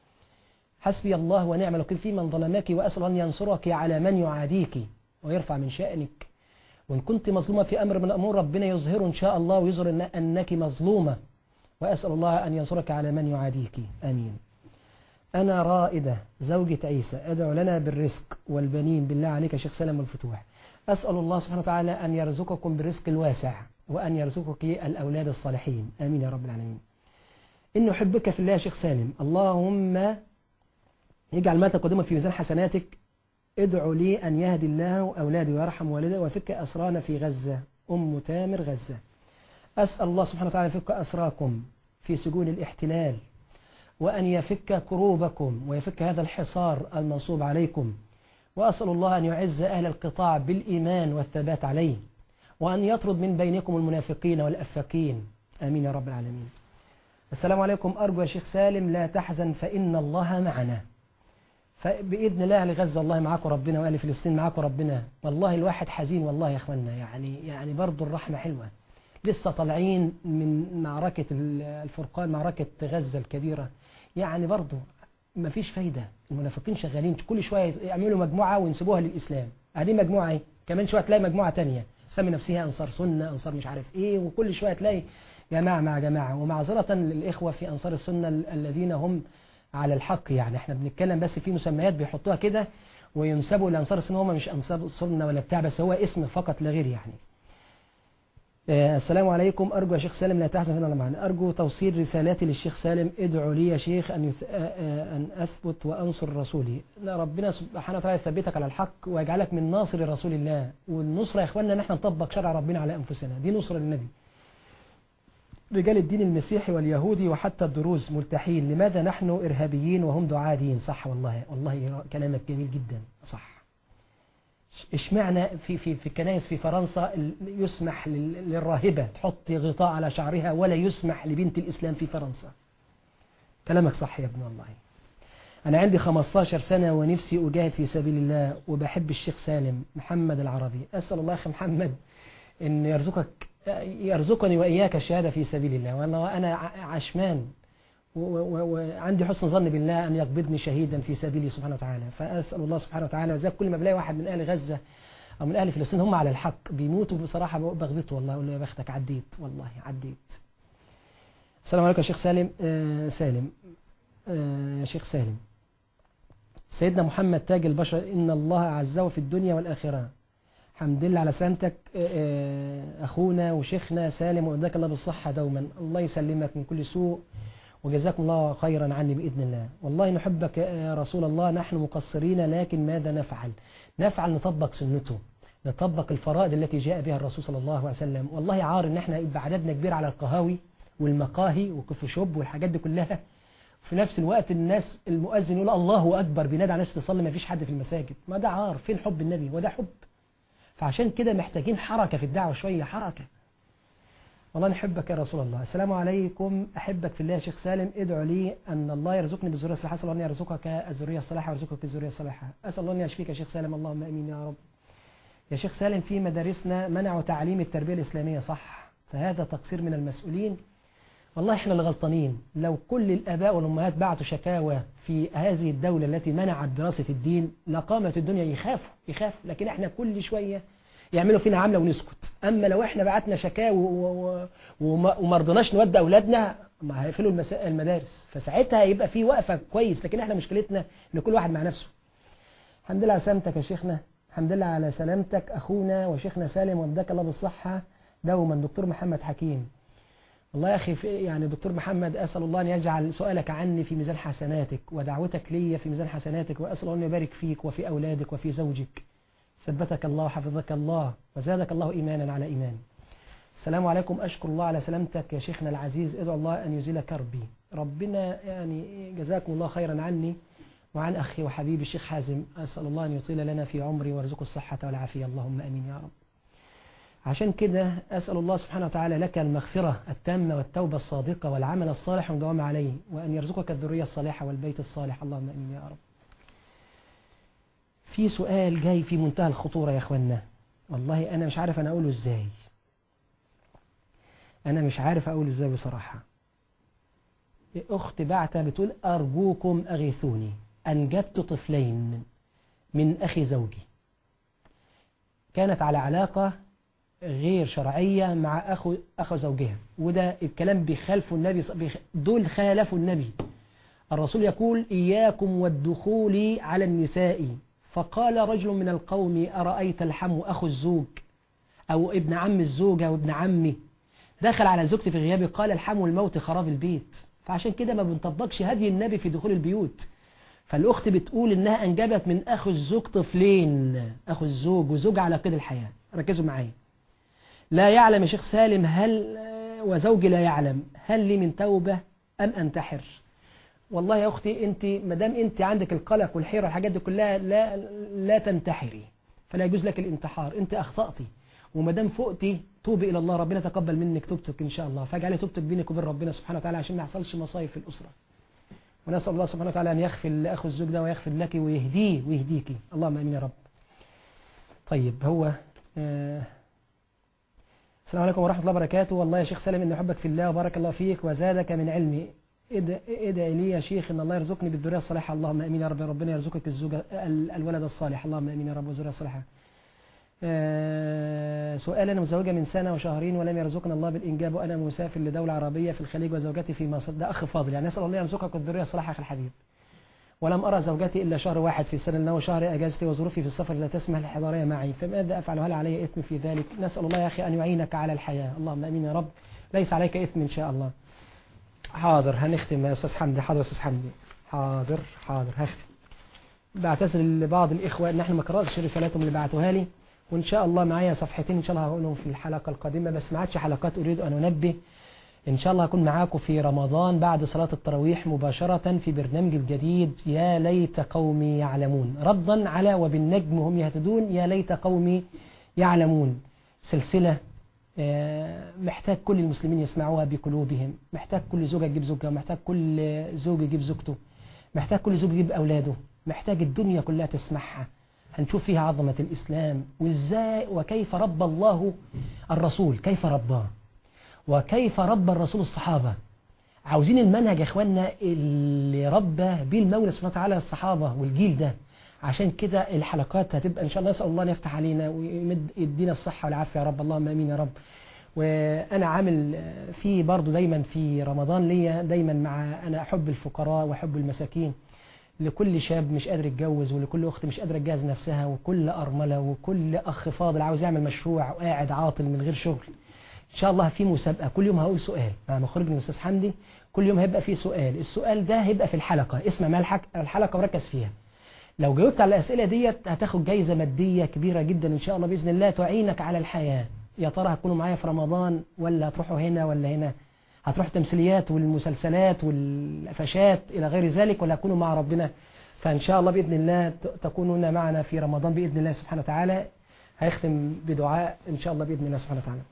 حسبي الله ونعم الوكيل في من ظلمك وأسأل أن ينصرك على من يعاديك ويرفع من شأنك وإن كنت مظلومة في أمر من الأمور ربنا يظهر إن شاء الله ويظهر إن أنك مظلومة وأسأل الله أن ينصرك على من يعاديك آمين أنا رائدة زوجة عيسى أدعو لنا بالرزق والبنين بالله عليك يا شيخ سلام والفتوح أسأل الله سبحانه وتعالى أن يرزقكم بالرزق الواسع وأن يرزقك الأولاد الصالحين آمين يا رب العالمين إن أحبك في الله يا شيخ سالم اللهم يجعل ما تقدمه في ميزان حسناتك ادعو لي أن يهدي الله أولادي ويرحم والدي وفك أسرانا في غزة أم تامر غزة أسأل الله سبحانه وتعالى يفك أسراكم في سجون الاحتلال وأن يفك كروبكم ويفك هذا الحصار المنصوب عليكم وأسأل الله أن يعز أهل القطاع بالإيمان والثبات عليه وأن يطرد من بينكم المنافقين والأفاكين آمين يا رب العالمين السلام عليكم أرجو يا شيخ سالم لا تحزن فإن الله معنا فبإذن الله أهل غزة الله معاكم ربنا وأهل فلسطين معاكم ربنا والله الواحد حزين والله يا أخوانا يعني يعني برضه الرحمة حلوة لسه طالعين من معركة الفرقان معركة غزة الكبيرة يعني برضه ما فيش فايدة المنافقين شغالين كل شوية يعملوا مجموعة وينسبوها للإسلام هذه مجموعة ايه كمان شوية تلاقي مجموعة تانية سمي نفسها أنصار سنة أنصار مش عارف إيه وكل شوية تلاقي جماعة مع جماعة ومعذرة للإخوة في أنصار السنة الذين هم على الحق يعني احنا بنتكلم بس في مسميات بيحطوها كده وينسبوا لأنصار السنة هم مش أنصار السنة ولا بتاع بس هو اسم فقط لا غير يعني آه، السلام عليكم أرجو يا شيخ سالم لا تحزن فينا معنا أرجو توصيل رسالاتي للشيخ سالم ادعوا لي يا شيخ أن, يث... آه، آه، أن أثبت وأنصر رسولي لا ربنا سبحانه وتعالى يثبتك على الحق ويجعلك من ناصر رسول الله والنصرة يا إخواننا نحن نطبق شرع ربنا على أنفسنا دي نصرة للنبي رجال الدين المسيحي واليهودي وحتى الدروز ملتحين لماذا نحن إرهابيين وهم دعاة دين صح والله والله كلامك جميل جدا صح اشمعنى في في في الكنائس في فرنسا يسمح لل- للراهبة تحط غطاء على شعرها ولا يسمح لبنت الإسلام في فرنسا كلامك صح يا ابن الله أنا عندي 15 سنة ونفسي أجاهد في سبيل الله وبحب الشيخ سالم محمد العربي أسأل الله يا أخي محمد أن يرزقك يرزقني وإياك الشهادة في سبيل الله وأنا وأنا ع- عشمان و- و- وعندي حسن ظن بالله أن يقبضني شهيدا في سبيله سبحانه وتعالى فأسأل الله سبحانه وتعالى وزي كل ما بلاقي واحد من أهل غزة أو من أهل فلسطين هم على الحق بيموتوا بصراحة بغبطه والله أقول له يا بختك عديت والله عديت السلام عليكم يا شيخ سالم آه سالم آه يا شيخ سالم سيدنا محمد تاج البشر إن الله عزه في الدنيا والآخرة الحمد لله على سلامتك آه، آه، أخونا وشيخنا سالم وإذاك الله بالصحة دوما الله يسلمك من كل سوء وجزاكم الله خيرا عني بإذن الله والله نحبك يا رسول الله نحن مقصرين لكن ماذا نفعل نفعل نطبق سنته نطبق الفرائض التي جاء بها الرسول صلى الله عليه وسلم والله عار ان احنا يبقى عددنا كبير على القهاوي والمقاهي وكف شوب والحاجات دي كلها في نفس الوقت الناس المؤذن يقول الله أكبر بينادي على الناس تصلي ما فيش حد في المساجد ما ده عار فين حب النبي وده حب فعشان كده محتاجين حركة في الدعوة شوية حركة والله نحبك يا رسول الله السلام عليكم أحبك في الله يا شيخ سالم ادعو لي أن الله يرزقني بالذرية الصالحة أسأل الله أن يرزقك الذرية الصالحة ويرزقك الذرية الصالحة أسأل الله أن يشفيك يا شيخ سالم اللهم أمين يا رب يا شيخ سالم في مدارسنا منعوا تعليم التربية الإسلامية صح فهذا تقصير من المسؤولين والله احنا اللي غلطانين لو كل الآباء والأمهات بعتوا شكاوى في هذه الدولة التي منعت دراسة الدين لقامت الدنيا يخافوا يخافوا لكن احنا كل شوية يعملوا فينا عملة ونسكت أما لو احنا بعتنا شكاوى و- و- وما وما رضناش نودي أولادنا ما هيقفلوا المس- المدارس فساعتها يبقى في وقفة كويس لكن احنا مشكلتنا ان كل واحد مع نفسه الحمد لله على سلامتك يا شيخنا الحمد لله على سلامتك أخونا وشيخنا سالم وابداك الله بالصحة دوما دكتور محمد حكيم والله يا أخي في يعني دكتور محمد أسأل الله أن يجعل سؤالك عني في ميزان حسناتك ودعوتك لي في ميزان حسناتك وأسأل الله أن يبارك فيك وفي أولادك وفي زوجك ثبتك الله وحفظك الله وزادك الله إيمانا على إيمان السلام عليكم أشكر الله على سلامتك يا شيخنا العزيز ادعو الله أن يزيل كربي ربنا يعني جزاكم الله خيرا عني وعن أخي وحبيبي الشيخ حازم أسأل الله أن يطيل لنا في عمري ويرزقه الصحة والعافية اللهم أمين يا رب عشان كده أسأل الله سبحانه وتعالى لك المغفرة التامة والتوبة الصادقة والعمل الصالح والدوام عليه وأن يرزقك الذرية الصالحة والبيت الصالح اللهم أمين يا رب في سؤال جاي في منتهى الخطورة يا أخوانا والله أنا مش عارف أنا أقوله إزاي أنا مش عارف أقوله إزاي بصراحة أخت بعتة بتقول أرجوكم أغيثوني أنجبت طفلين من أخي زوجي كانت على علاقة غير شرعية مع أخو, أخو زوجها وده الكلام بيخالفوا النبي بيخ- دول خالفوا النبي الرسول يقول إياكم والدخول على النساء فقال رجل من القوم أرأيت الحم أخو الزوج أو ابن عم الزوجة وابن عمي دخل على زوجتي في غيابي قال الحم الموت خراب البيت فعشان كده ما بنطبقش هدي النبي في دخول البيوت فالأخت بتقول إنها أنجبت من أخو الزوج طفلين أخو الزوج وزوج على قيد الحياة ركزوا معايا لا يعلم يا شيخ سالم هل وزوجي لا يعلم هل لي من توبة أم أنتحر والله يا أختي أنت مدام أنت عندك القلق والحيرة والحاجات دي كلها لا, لا تنتحري فلا يجوز لك الانتحار أنت أخطأتي ومدام فقتي توبي إلى الله ربنا تقبل منك توبتك إن شاء الله فاجعلي توبتك بينك وبين ربنا سبحانه وتعالى عشان ما يحصلش مصايب في الأسرة ونسأل الله سبحانه وتعالى أن يغفر لأخو الزوج ده ويغفر لك ويهديه ويهديكي اللهم أمين يا رب طيب هو آه السلام عليكم ورحمة الله وبركاته والله يا شيخ سالم إن أحبك في الله وبارك الله فيك وزادك من علمي اد- ادعي لي يا شيخ إن الله يرزقني بالذرية الصالحة اللهم أمين يا رب ربنا يرزقك الزوجة ال- الولد الصالح اللهم أمين يا رب والذرية الصالحة آه، سؤال أنا متزوجة من سنة وشهرين ولم يرزقنا الله بالإنجاب وأنا مسافر لدولة عربية في الخليج وزوجتي في مصر ده أخ فاضل يعني نسأل الله يرزقك الذرية الصالحة أخي الحبيب ولم أرى زوجتي إلا شهر واحد في السنة لأنه شهر أجازتي وظروفي في السفر لا تسمح للحضارية معي فماذا أفعل هل علي إثم في ذلك نسأل الله يا أخي أن يعينك على الحياة اللهم أمين يا رب ليس عليك إثم إن شاء الله حاضر هنختم يا أستاذ حمدي حاضر يا أستاذ حمدي حاضر حاضر هختم بعتذر لبعض الإخوة إن احنا ما قرأتش رسالتهم اللي بعتوها لي وإن شاء الله معايا صفحتين إن شاء الله هقولهم في الحلقة القادمة بس ما عادش حلقات أريد أن أنبه إن شاء الله هكون معاكم في رمضان بعد صلاة التراويح مباشرة في برنامج الجديد يا ليت قومي يعلمون ردا على وبالنجم هم يهتدون يا ليت قومي يعلمون سلسلة آه، محتاج كل المسلمين يسمعوها بقلوبهم محتاج كل زوجة تجيب زوجها محتاج كل زوج يجيب زوجته محتاج كل زوج يجيب أولاده محتاج الدنيا كلها تسمعها هنشوف فيها عظمة الإسلام وإزاي وكيف ربى الله الرسول كيف رباه وكيف ربى الرسول الصحابة عاوزين المنهج يا اخوانا اللي ربى بيه المولى سبحانه وتعالى الصحابة والجيل ده عشان كده الحلقات هتبقى ان شاء الله نسأل الله ان يفتح علينا ويمد يدينا الصحة والعافية يا رب اللهم امين يا رب وانا عامل في برضو دايما في رمضان ليا دايما مع انا احب الفقراء واحب المساكين لكل شاب مش قادر يتجوز ولكل اخت مش قادره تجهز نفسها وكل ارمله وكل اخ فاضل عاوز يعمل مشروع وقاعد عاطل من غير شغل ان شاء الله في مسابقه كل يوم هقول سؤال مع مخرجنا الاستاذ حمدي كل يوم هيبقى فيه سؤال السؤال ده هيبقى في الحلقه اسمع معايا الحك- الحلقه وركز فيها لو جاوبت على الاسئله ديت هتاخد جايزه ماديه كبيره جدا ان شاء الله باذن الله تعينك على الحياه يا ترى هتكونوا معايا في رمضان ولا هتروحوا هنا ولا هنا هتروح تمثيليات والمسلسلات والقفشات إلى غير ذلك ولا هتكونوا مع ربنا فإن شاء الله بإذن الله ت- تكونون معنا في رمضان بإذن الله سبحانه وتعالى هيختم بدعاء إن شاء الله بإذن الله سبحانه وتعالى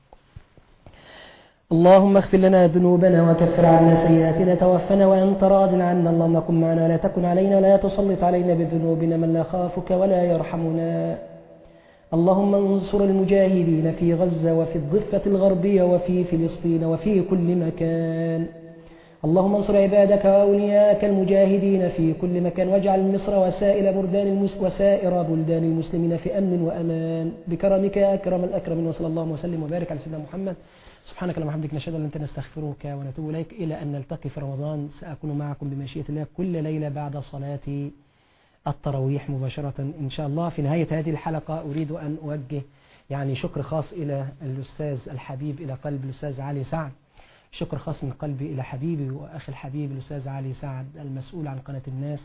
اللهم اغفر لنا ذنوبنا وكفر عنا سيئاتنا توفنا وأنت راض عنا اللهم كن معنا ولا تكن علينا ولا تسلط علينا بذنوبنا من لا خافك ولا يرحمنا اللهم انصر المجاهدين في غزة وفي الضفة الغربية وفي فلسطين وفي كل مكان اللهم انصر عبادك وأولياءك المجاهدين في كل مكان واجعل مصر وسائر بلدان المس وسائر بلدان المسلمين في أمن وأمان بكرمك يا أكرم الأكرمين وصلى الله وسلم وبارك على سيدنا محمد سبحانك اللهم وبحمدك نشهد ان لا نستغفرك ونتوب اليك الى ان نلتقي في رمضان ساكون معكم بمشيئه الله كل ليله بعد صلاه التراويح مباشره ان شاء الله في نهايه هذه الحلقه اريد ان اوجه يعني شكر خاص الى الاستاذ الحبيب الى قلب الاستاذ علي سعد شكر خاص من قلبي الى حبيبي واخي الحبيب الاستاذ علي سعد المسؤول عن قناه الناس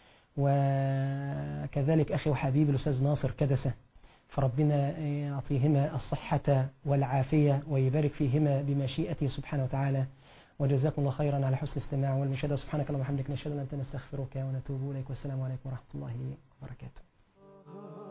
وكذلك اخي وحبيبي الاستاذ ناصر كدسه فربنا يعطيهما الصحة والعافية ويبارك فيهما بمشيئته سبحانه وتعالى وجزاكم الله خيرا على حسن الاستماع والمشاهدة سبحانك اللهم وبحمدك نشهد أن لا نستغفرك ونتوب إليك والسلام عليكم ورحمة الله وبركاته